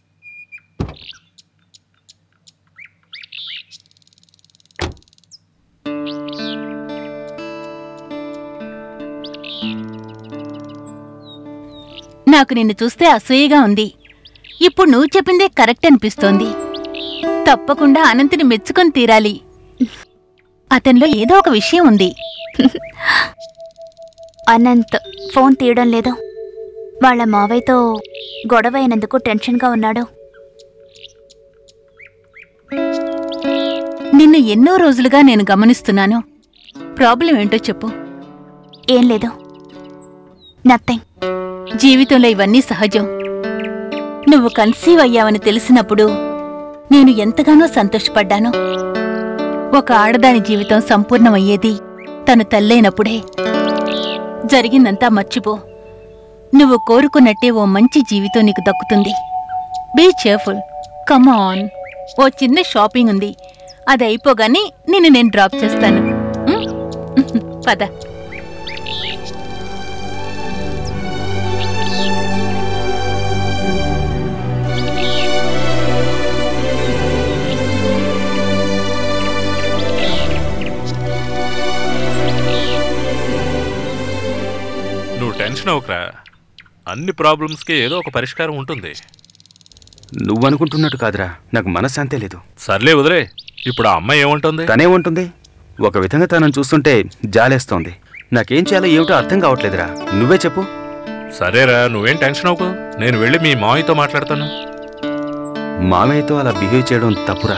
నాకు నిన్ను చూస్తే అసూయగా ఉంది ఇప్పుడు నువ్వు చెప్పిందే కరెక్ట్ అనిపిస్తోంది తప్పకుండా అనంతిని మెచ్చుకొని తీరాలి అతనిలో ఏదో ఒక విషయం ఉంది అనంత్ ఫోన్ తీయడం లేదు వాళ్ళ మావయ్యతో గొడవ అయినందుకు టెన్షన్గా ఉన్నాడు నిన్ను ఎన్నో రోజులుగా నేను గమనిస్తున్నాను ప్రాబ్లం ఏంటో చెప్పు ఏం లేదు నథింగ్ జీవితంలో ఇవన్నీ సహజం నువ్వు కన్సీవ్ అయ్యావని తెలిసినప్పుడు నేను ఎంతగానో సంతోషపడ్డాను ఒక ఆడదాని జీవితం సంపూర్ణమయ్యేది తను తల్లైనప్పుడే జరిగిందంతా మర్చిపో నువ్వు కోరుకున్నట్టే ఓ మంచి జీవితం నీకు దక్కుతుంది బీ చేర్ఫుల్ కమ్ ఆన్ ఓ చిన్న షాపింగ్ ఉంది అది అయిపోగానే నిన్ను నేను డ్రాప్ చేస్తాను ఉం? పద నువ్వు టెన్షన్ అవ్వకరా అన్ని ప్రాబ్లమ్స్కి ఏదో ఒక పరిష్కారం ఉంటుంది నువ్వనుకుంటున్నట్టు కాదురా నాకు మనశ్శాంతే లేదు సర్లే వదిలే ఇప్పుడు ఆ అమ్మాయి ఏమంటుంది తనేముంటుంది ఒక విధంగా తనను చూస్తుంటే జాలేస్తోంది నాకేం చేయాలో ఏమిటో అర్థం కావట్లేదురా నువ్వే చెప్పు సరేరా నువ్వేం టెన్షన్ అవ్వకు నేను వెళ్ళి మీ మామయ్యతో మాట్లాడతాను మామయ్యతో అలా బిహేవ్ చేయడం తప్పురా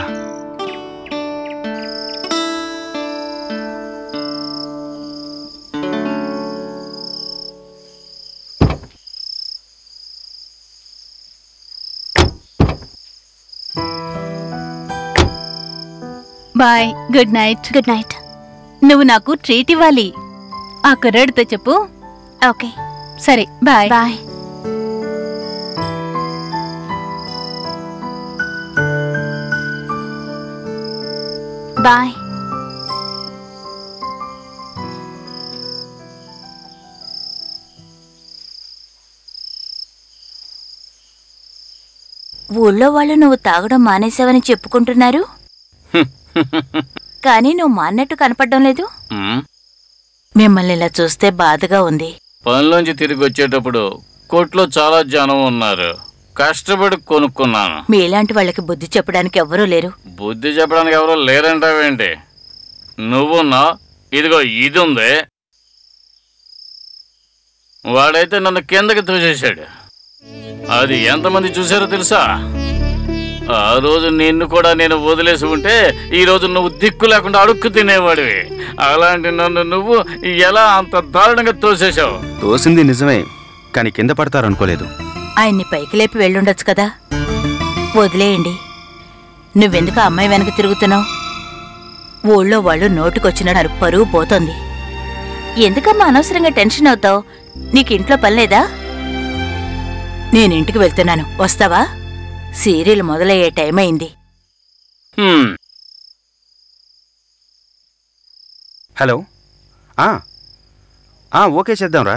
bye good night good night నువ్వు నాకు ట్రీట్ ఇవ్వాలి ఆ కుర్రాడితో చెప్పు ఓకే సరే బాయ్ బాయ్ బాయ్ ఊళ్ళో వాళ్ళు నువ్వు తాగడం మానేసావని చెప్పుకుంటున్నారు కానీ నువ్వు మాన్నట్టు కనపడడం లేదు ఉమ్, మిమ్మల్ని ఇలా చూస్తే బాధగా ఉంది పనిలోంచి తిరిగి వచ్చేటప్పుడు కొట్లో చాలా జనం ఉన్నారు కష్టపడి కొనుక్కున్నాను మీలాంటి వాళ్ళకి బుద్ధి చెప్పడానికి ఎవ్వరూ లేరు బుద్ధి చెప్పడానికి ఎవరో లేరంటావేంటి నువ్వున్నా ఇదిగో ఇది ఉంది వాడైతే నన్ను కిందకి తోసేశాడు అది ఎంతమంది చూశారో తెలుసా ఆ రోజు నిన్ను కూడా నేను వదిలేసి ఉంటే ఈ రోజు నువ్వు దిక్కు లేకుండా అడుక్కు తినేవాడివి అలాంటి నన్ను నువ్వు ఎలా అంత దారుణంగా తోసేశావు తోసింది నిజమే కానీ కింద పడతారనుకోలేదు ఆయన్ని పైకి లేపి వెళ్ళుండొచ్చు కదా వదిలేయండి నువ్వెందుకు ఆ అమ్మాయి వెనక తిరుగుతున్నావు ఊళ్ళో వాళ్ళు నోటుకొచ్చినారు పరువు పోతోంది ఎందుకమ్మా అనవసరంగా టెన్షన్ అవుతావు నీకు ఇంట్లో పని లేదా నేను ఇంటికి వెళ్తున్నాను వస్తావా సీరియల్ మొదలయ్యే టైం అయింది హ్మ్, హలో ఆ, ఆ, ఓకే చేద్దాంరా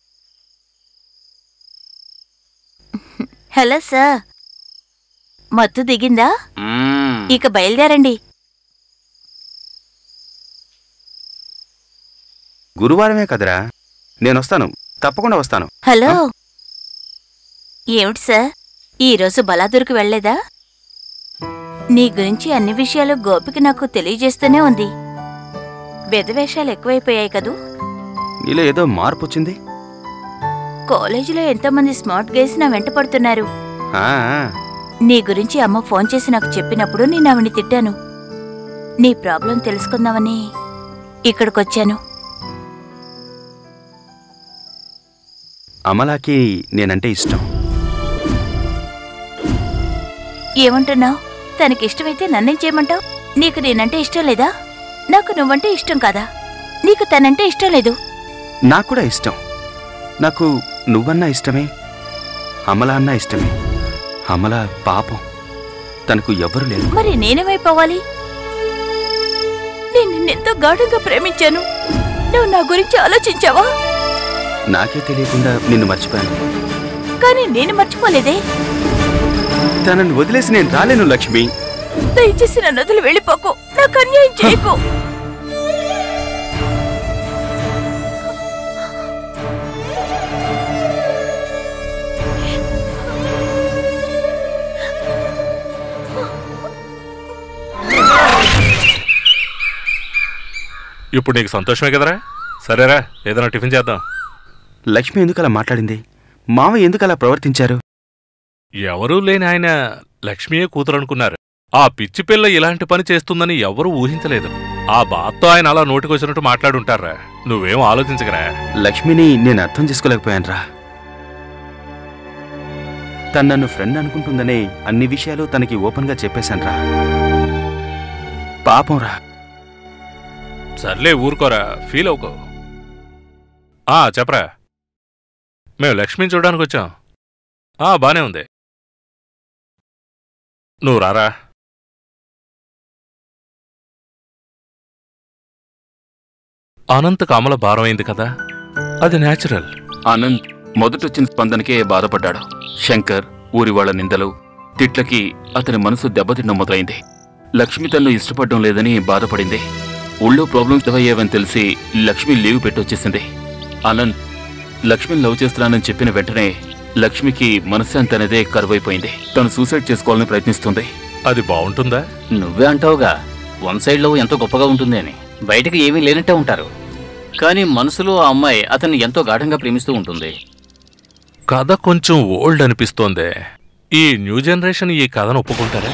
హలో సార్ మత్తు దిగిందా మ్మ్. ఇక బయలుదేరండి గురువారమే కదరా నేను వస్తాను తప్పకుండా వస్తాను హలో ఏమిటి సార్ ఈరోజు బలాదూరుకు వెళ్ళలేదా నీ గురించి అన్ని విషయాలు గోపికి నాకు తెలియజేస్తూనే ఉంది వెధవేషాలు ఎక్కువైపోయాయి కదూ నీలో ఏదో మార్పు వచ్చింది కాలేజీలో ఎంతోమంది స్మార్ట్ గైస్ నా వెంట పడుతున్నారు ఆ, ఆ, నీ గురించి అమ్మ ఫోన్ చేసి నాకు చెప్పినప్పుడు నేను ఆవిని తిట్టాను నీ ప్రాబ్లం తెలుసుకుందామని ఇక్కడికొచ్చాను అమలాకి నేనంటే ఇష్టం ఏమంటున్నావు తనకిష్టమైతే నన్నేం చేయమంటావు నీకు నేనంటే ఇష్టం లేదా నాకు నువ్వంటే ఇష్టం కాదా నీకు తనంటే ఇష్టం లేదు నాకు కూడా ఇష్టం నాకు నువ్వన్నా ఇష్టమే అమల అన్నా ఇష్టమే అమల పాపం తనకు ఎవరు లేరు మరి నేనేమైపోవాలి నేను నిన్నెంతో గాఢంగా ప్రేమించాను నువ్వు నా గురించి ఆలోచించావా నాకే తెలియకుండా నిన్ను మర్చిపోయాను కానీ నేను మర్చిపోలేదే తనని వదిలేసి నేను రాలేను లక్ష్మి దయచేసి నన్ను వదిలి వెళ్ళిపోకు నాకు అన్యాయం చేయకు ఇప్పుడు నీకు సంతోషమే కదరా సరేరా ఏదైనా టిఫిన్ చేద్దాం లక్ష్మి ఎందుకు అలా మాట్లాడింది మామ ఎందుకు అలా ప్రవర్తించారు ఎవరూ లేని ఆయన లక్ష్మియే కూతురు అనుకున్నారు ఆ పిచ్చి పిల్ల ఇలాంటి పని చేస్తుందని ఎవరూ ఊహించలేదు ఆ బాధతో ఆయన అలా నోటికొచ్చినట్టు మాట్లాడుంటారా నువ్వేం ఆలోచించగరా లక్ష్మిని నేను అర్థం చేసుకోలేకపోయాను రా తను నన్ను ఫ్రెండ్ అనుకుంటుందనే అన్ని విషయాలు తనకి ఓపెన్గా చెప్పేశాను రా పాపం రా సర్లే ఊరుకోరా ఫీల్ అవుకో ఆ చెప్పరా మేము లక్ష్మిని చూడడానికి వచ్చాం ఆ బానే ఉంది నువ్వు రారా అనంతకు అమల భారమైంది కదా అది న్యాచురల్ ఆనంద్ మొదటొచ్చిన స్పందనకే బాధపడ్డాడు శంకర్ ఊరి వాళ్ళ నిందలు తిట్లకి అతని మనసు దెబ్బతిన్న మొదలైంది లక్ష్మి తన్ను ఇష్టపడడం లేదని బాధపడింది ఊళ్ళో ప్రాబ్లమ్స్ అయ్యేవని తెలిసి లక్ష్మి లీవ్ పెట్టొచ్చేసింది ఆనంద్ లక్ష్మిని లవ్ చేస్తున్నానని చెప్పిన వెంటనే లక్ష్మికి మనశ్శాంతి అనేదే కరువైపోయింది తను సూసైడ్ చేసుకోవాలని ప్రయత్నిస్తుంది అది బాగుంటుందా నువ్వే అంటావుగా వన్ సైడ్ లవ్ ఎంతో గొప్పగా ఉంటుంది అని బయటకు ఏమీ లేనట్టే ఉంటారు కానీ మనసులో ఆ అమ్మాయి అతన్ని ఎంతో గాఢంగా ప్రేమిస్తూ ఉంటుంది కథ కొంచెం ఓల్డ్ అనిపిస్తోందే ఈ న్యూ జనరేషన్ ఈ కథను ఒప్పుకుంటారా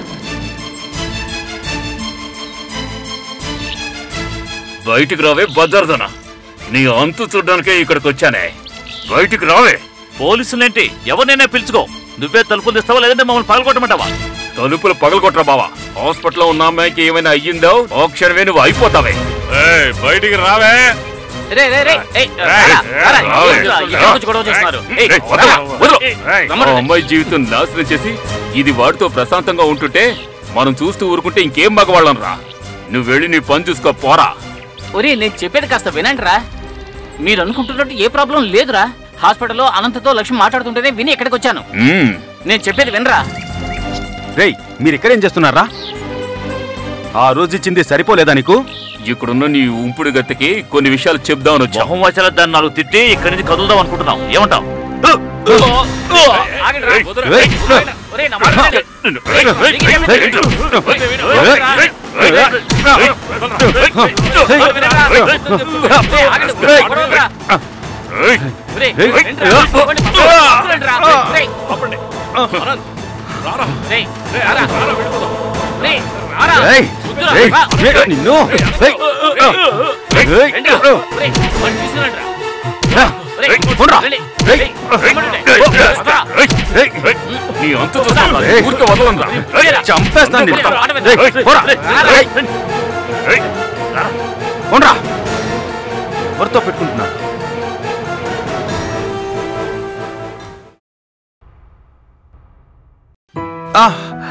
బయటికి రావే బజార్దన నీ అంతు చూడ్డానికే ఇక్కడికి వచ్చానే బయటికి రావే పోలీసులేంటి ఎవరినైనా పిలుచుకో నువ్వే తలుపులు తెస్తావా లేదంటే మమ్మల్ని పగలగొట్టమంటావా తలుపులు పగలగొట్టరా బావా హాస్పిటల్లో ఉన్న అమ్మాయికి ఏమైనా అయ్యిందో ఆ క్షణమే నువ్వు అయిపోతావే ఏయ్, బయటికి రావే రే రే రే ఏయ్, రారా, రారా, ఏంట్రా, ఇక్కడికి వచ్చి గొడవ చేస్తున్నారు? ఏయ్, వదలరా, వదలు. ఆ అమ్మాయి జీవితం నాశనం చేసి ఇది వాడితో ప్రశాంతంగా ఉంటుంటే మనం చూస్తూ ఊరుకుంటే ఇంకేం మగవాళ్ళం రా నువ్వు వెళ్ళి నీ పని చూసుకో పోరా ఒరే నేను చెప్పేది కాస్త వినండిరా మీరు అనుకుంటున్నట్టు ఏ ప్రాబ్లం లేదురా హాస్పిటల్లో అనంతతో లక్ష్మి మాట్లాడుతుంటేనే విని ఇక్కడికి వచ్చాను మ్మ్. నేను చెప్పేది వినరా రేయ్ మీరు ఇక్కడేం చేస్తున్నారా ఆ రోజు ఇచ్చింది సరిపోలేదా నీకు ఇక్కడున్న నీ ఉంపుడు గత్తకి కొన్ని విషయాలు చెప్దామని వచ్చాం మొహం వచ్చేలా దాన్ని నాలుగు తిట్టి ఇక్కడి నుంచి కదులుదాం అనుకుంటున్నాం ఏమంటావ్ ఆగండి రా. ఏయ్, ఒరేయ్, నా మాట వినండి. ఏయ్, ఏయ్, ఏ, నిన్ను ఏయ్, ఏయ్, రా, పోన్రా. ఏయ్, ఏయ్, నీ అంత చూస్తాను ఏయ్. ఊరికే వదలంరా చంపేస్తాను నిన్ను. ఏయ్, పోరా. ఏయ్, పోన్రా. ఎవరితో పెట్టుకుంటున్నాడు ఆ!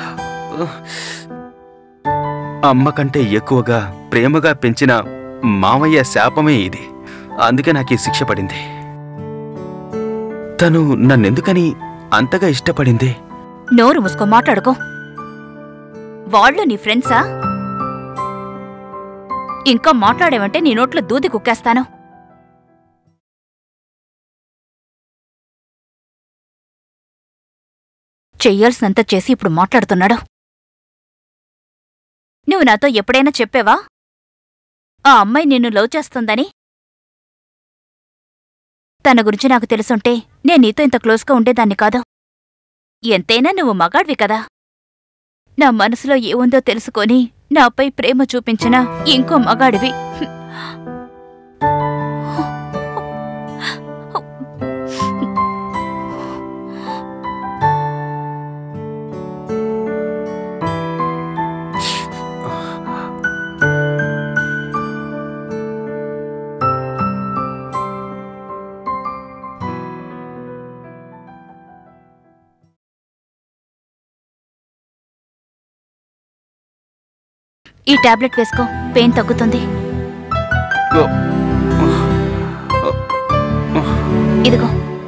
అమ్మ కంటే ఎక్కువగా ప్రేమగా పెంచిన మామయ్య శాపమే ఇది అందుకే నాకు ఈ శిక్ష పడింది తను నన్నెందుకని అంతగా ఇష్టపడింది నోరు మూసుకో మాట్లాడుకో వాళ్ళు నీ ఫ్రెండ్సా ఇంకా మాట్లాడేవంటే నీ నోట్లో దూది కుక్కేస్తాను చెయ్యాల్సినంత చేసి ఇప్పుడు మాట్లాడుతున్నాడు నువ్వు నాతో ఎప్పుడైనా చెప్పావా ఆ అమ్మాయి నిన్ను లవ్ చేస్తుందని తన గురించి నాకు తెలుసుంటే నేను నీతో ఇంత క్లోజ్గా ఉండేదాన్ని కాదు ఎంతైనా నువ్వు మగాడ్వి కదా నా మనసులో ఏముందో తెలుసుకొని నాపై ప్రేమ చూపించిన ఇంకో మగాడివి ఈ టాబ్లెట్ వేసుకో పెయిన్ తగ్గుతుంది ఓ, ఇదిగో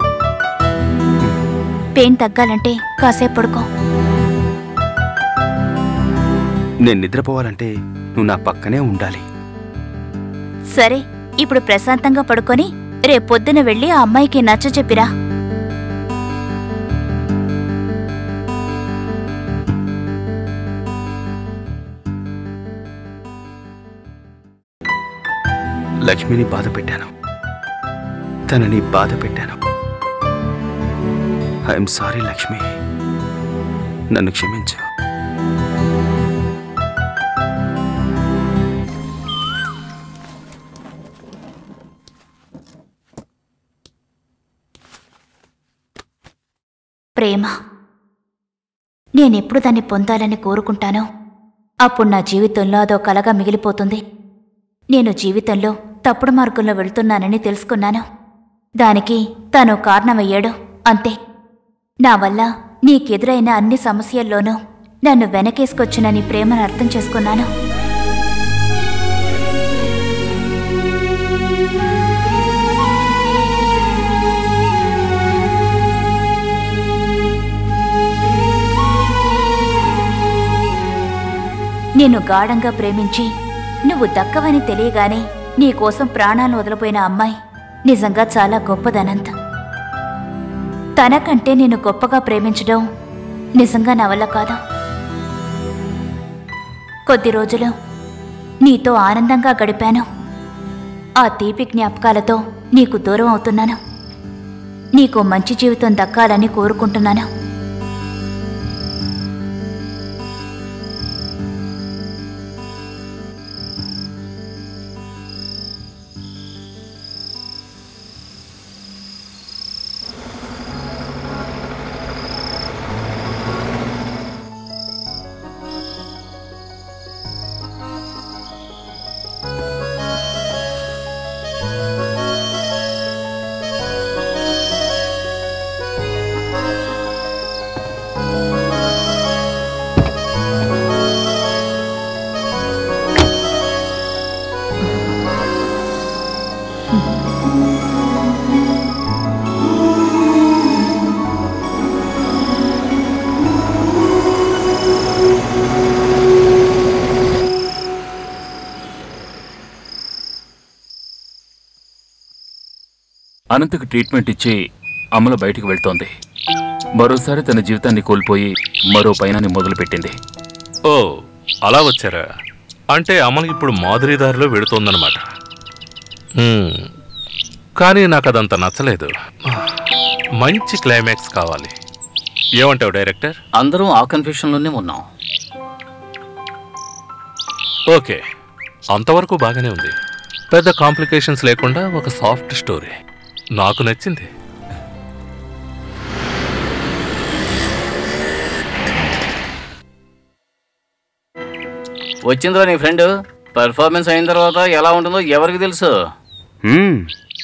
పెయిన్ తగ్గాలంటే కాసేపు పడుకో నేను నిద్రపోవాలంటే నువ్వు నా పక్కనే ఉండాలి సరే ఇప్పుడు ప్రశాంతంగా పడుకొని రేపొద్దున వెళ్ళి ఆ అమ్మాయికి నచ్చ చెప్పిరా లక్ష్మిని బాధ పెట్టాను తనని బాధ పెట్టాను ఐఎమ్ సారీ లక్ష్మి నన్ను క్షమించు ప్రేమ నేనెప్పుడు దాన్ని పొందాలని కోరుకుంటానో అప్పుడు నా జీవితంలో అదో కలగా మిగిలిపోతుంది నేను జీవితంలో తప్పుడు మార్గంలో వెళ్తున్నానని తెలుసుకున్నాను దానికి తను కారణమయ్యాడు అంతే నా వల్ల నీకెదురైన అన్ని సమస్యల్లోనూ నన్ను వెనకేసుకొచ్చిన నీ ప్రేమను అర్థం చేసుకున్నాను నిన్ను గాఢంగా ప్రేమించి నువ్వు దక్కవని తెలియగానే నీకోసం ప్రాణాలు వదిలిపోయిన అమ్మాయి నిజంగా చాలా గొప్పదనంత తనకంటే నేను గొప్పగా ప్రేమించడం నిజంగా నా వల్ల కాదు కొద్ది రోజులు నీతో ఆనందంగా గడిపాను ఆ తీపి జ్ఞాపకాలతో నీకు దూరం అవుతున్నాను నీకు మంచి జీవితం దక్కాలని కోరుకుంటున్నాను అనంతకు ట్రీట్మెంట్ ఇచ్చి అమల బయటికి వెళ్తోంది మరోసారి తన జీవితాన్ని కోల్పోయి మరో పయనాన్ని మొదలుపెట్టింది ఓ అలా వచ్చారా అంటే అమలు ఇప్పుడు మాధురి దారిలో వెడుతోందనమాట హ్మ్. కానీ నాకు అదంత నచ్చలేదు మంచి క్లైమాక్స్ కావాలి ఏమంటావు డైరెక్టర్ అందరం ఆ కన్ఫ్యూషన్లోనే ఉన్నాం ఓకే అంతవరకు బాగానే ఉంది పెద్ద కాంప్లికేషన్స్ లేకుండా ఒక సాఫ్ట్ స్టోరీ నాకు నచ్చింది వచ్చిందిరా నీ ఫ్రెండ్ పర్ఫార్మెన్స్ అయిన తర్వాత ఎలా ఉంటుందో ఎవరికి తెలుసు హ్మ్.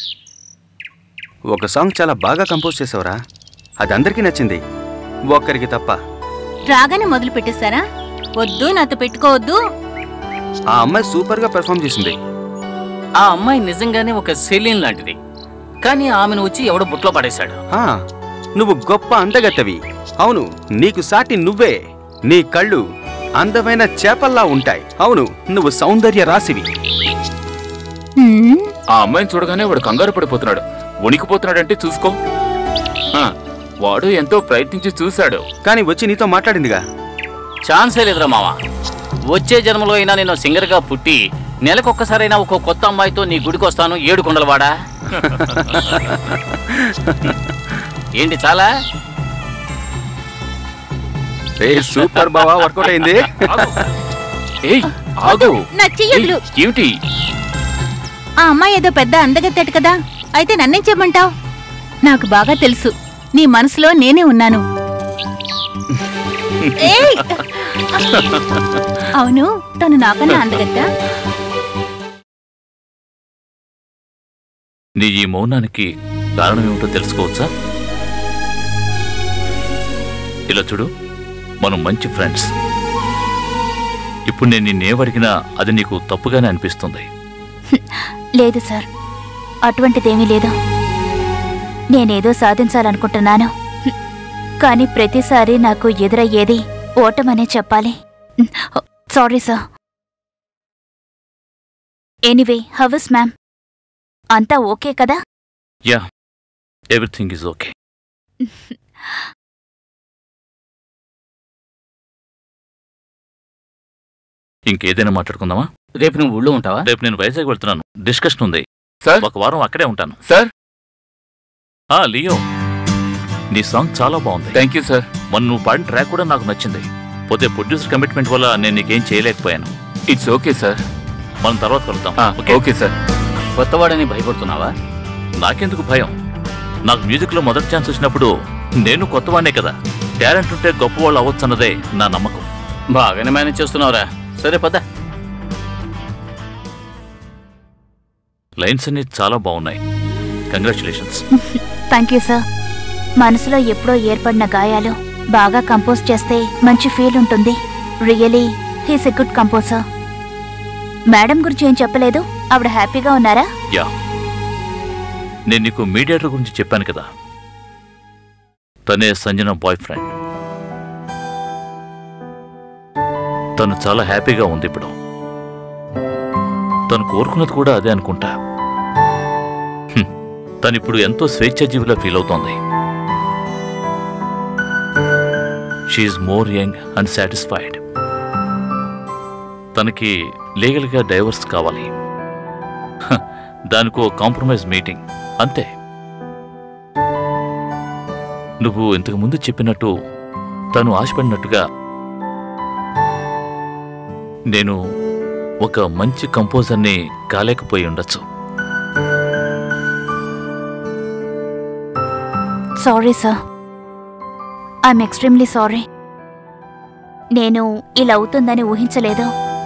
ఒక సాంగ్ చాలా బాగా కంపోజ్ చేసావురా అది అందరికీ నచ్చింది ఒక్కరికి తప్ప రాగానే మొదలు పెట్టేశారా వద్దు నాతో పెట్టుకోవద్దు ఆ అమ్మాయి సూపర్గా పెర్ఫామ్ చేసింది ఆ అమ్మాయి నిజంగానే ఒక సెలీన్ లాంటిది కానీ ఆమెను వచ్చి ఎవడో బుట్లో పడేశాడు ఆ, నువ్వు గొప్ప అందగత్తవి అవును నీకు సాటి నువ్వే నీ కళ్ళు అందమైన చేపల్లా ఉంటాయి అవును నువ్వు సౌందర్య రాశివి హ్మ్, ఆ అమ్మాయిని చూడగానే వాడు కంగారు పడిపోతున్నాడు వణికిపోతున్నాడంటే చూసుకో ఆ, వాడు ఎంతో ప్రయత్నించి చూశాడు కానీ వచ్చి నీతో మాట్లాడిందిగా ఛాన్సే లేదురా మామ వచ్చే జన్మలో అయినా నేను సింగర్గా పుట్టి నెలకొక్కసారైనా ఒక కొత్త అమ్మాయితో నీ గుడికి వస్తాను ఏడు కొండలవాడా ఏంటి చాలా ఏ సూపర్ బావా వర్కౌట్ అయింది ఏయ్ ఆగు నా చెయ్యొద్దు ఏయ్, ఏమిటి ఆ అమ్మాయి ఏదో పెద్ద అందగత్తెట కదా అయితే నన్నేం చెప్పమంటావు నాకు బాగా తెలుసు నీ మనసులో నేనే ఉన్నాను ఏయ్! అవును తను నాకన్నా అందగత్తా నీ ఈ మౌనానికి కారణం ఏమిటో తెలుసుకోవచ్చా ఇలా చూడు మనం మంచి ఫ్రెండ్స్ ఇప్పుడు నేను నిన్నేమడిగినా అది నీకు తప్పుగానే అనిపిస్తుంది లేదు సార్ అటువంటిదేమీ లేదు నేనేదో సాధించాలనుకుంటున్నాను కానీ ప్రతిసారి నాకు ఎదురయ్యేది ఓటమనే చెప్పాలి sorry sir anyway how's ma'am అంతా ఓకే కదా యా ఎవ్రీథింగ్ ఈజ్ ఓకే ఇంకేదైనా మాట్లాడుకుందామా రేపు నువ్వు ఊళ్ళో ఉంటావా రేపు నేను వైజాగ్ వెళ్తున్నాను డిస్కషన్ ఉంది సార్ ఒక వారం అక్కడే ఉంటాను సార్ ఆ లియో నీ సాంగ్ చాలా బాగుంది థ్యాంక్ యూ సార్ మొన్న నువ్వు పాడిన ట్రాక్ కూడా నాకు నచ్చింది పోతే ప్రొడ్యూసర్ కమిట్మెంట్ వల్ల నేను నీకేం చేయలేకపోయాను ఇట్స్ ఓకే సార్ మనం తర్వాత కలుద్దాం ఓకే ఓకే సార్ కొత్తవాడని భయపడుతున్నావా నాకెందుకు భయం నాకు మ్యూజిక్లో మొదటి ఛాన్స్ వచ్చినప్పుడు నేను కొత్తవాడినే కదా టాలెంట్ ఉంటే గొప్పవాళ్ళు అవ్వచ్చన్నదే నా నమ్మకం బాగానే మేనేజ్ చేస్తున్నావురా సరే పద లైన్స్ అన్ని చాలా బాగున్నాయి కంగ్రాచులేషన్స్ థ్యాంక్ యూ సార్ మనసులో ఎప్పుడో ఏర్పడిన గాయాలు బాగా కంపోజ్ చేస్తే మంచి ఫీల్ ఉంటుంది really he's a good composer madam గురించి ఏం చెప్పలేదు ఆవిడ హ్యాపీగా ఉన్నారా యా నేను నీకు మీడియేటర్ గురించి చెప్పాను కదా తనే సంజన బాయ్ ఫ్రెండ్ తను చాలా హ్యాపీగా ఉంది ఇప్పుడు తను కోరుకున్నది కూడా అదే అనుకుంటా హ్మ్. తను ఇప్పుడు ఎంతో స్వేచ్ఛాజీవిలా ఫీల్ అవుతోంది she's more young and satisfied తనకి లీగల్గా డైవర్స్ కావాలి హ, దానికో కాంప్రమైజ్ మీటింగ్ అంతే నువ్వు ఇంతకు ముందు చెప్పినట్టు తను ఆశపడినట్టుగా నేను ఒక మంచి కంపోజర్ని కాలేకపోయి ఉండొచ్చు sorry sir I'm extremely sorry నేను ఇలా అవుతుందని ఊహించలేదు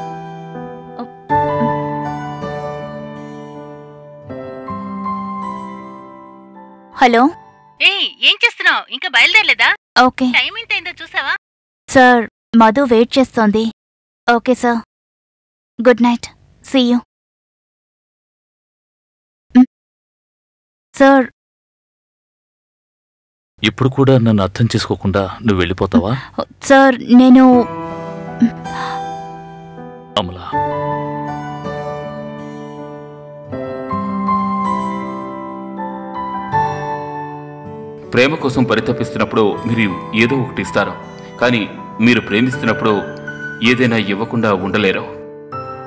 హలో ఏం చేస్తున్నావు ఇంకా బయలుదేరలేదా ఓకే టైం ఎంత అయిందో చూసావా సార్ మధు వెయిట్ చేస్తోంది okay sir good night see you sir ఇప్పుడు కూడా నన్ను అర్థం చేసుకోకుండా నువ్వు వెళ్ళిపోతావా సార్ నేను అమలా ప్రేమ కోసం పరితపిస్తున్నప్పుడు మీరు ఏదో ఒకటి ఇస్తారు కానీ మీరు ప్రేమిస్తున్నప్పుడు ఏదైనా ఇవ్వకుండా ఉండలేరు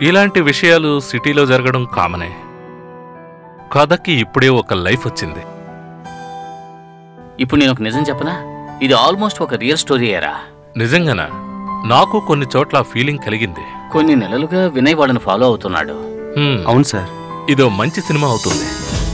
ఇలాంటి విషయాలు సిటీలో జరగడం కామనే కథకి ఇప్పుడే ఒక లైఫ్ వచ్చింది ఇప్పుడు నేను ఒక నిజం చెప్పనా ఇది ఆల్మోస్ట్ ఒక రియల్ స్టోరీ ఏరా నిజంగానా నాకు కొన్ని చోట్ల ఫీలింగ్ కలిగింది కొన్ని నెలలుగా వినయ్ వాళ్ళని ఫాలో అవుతున్నాడు హ్మ్, అవును సార్ ఇదో మంచి సినిమా అవుతుంది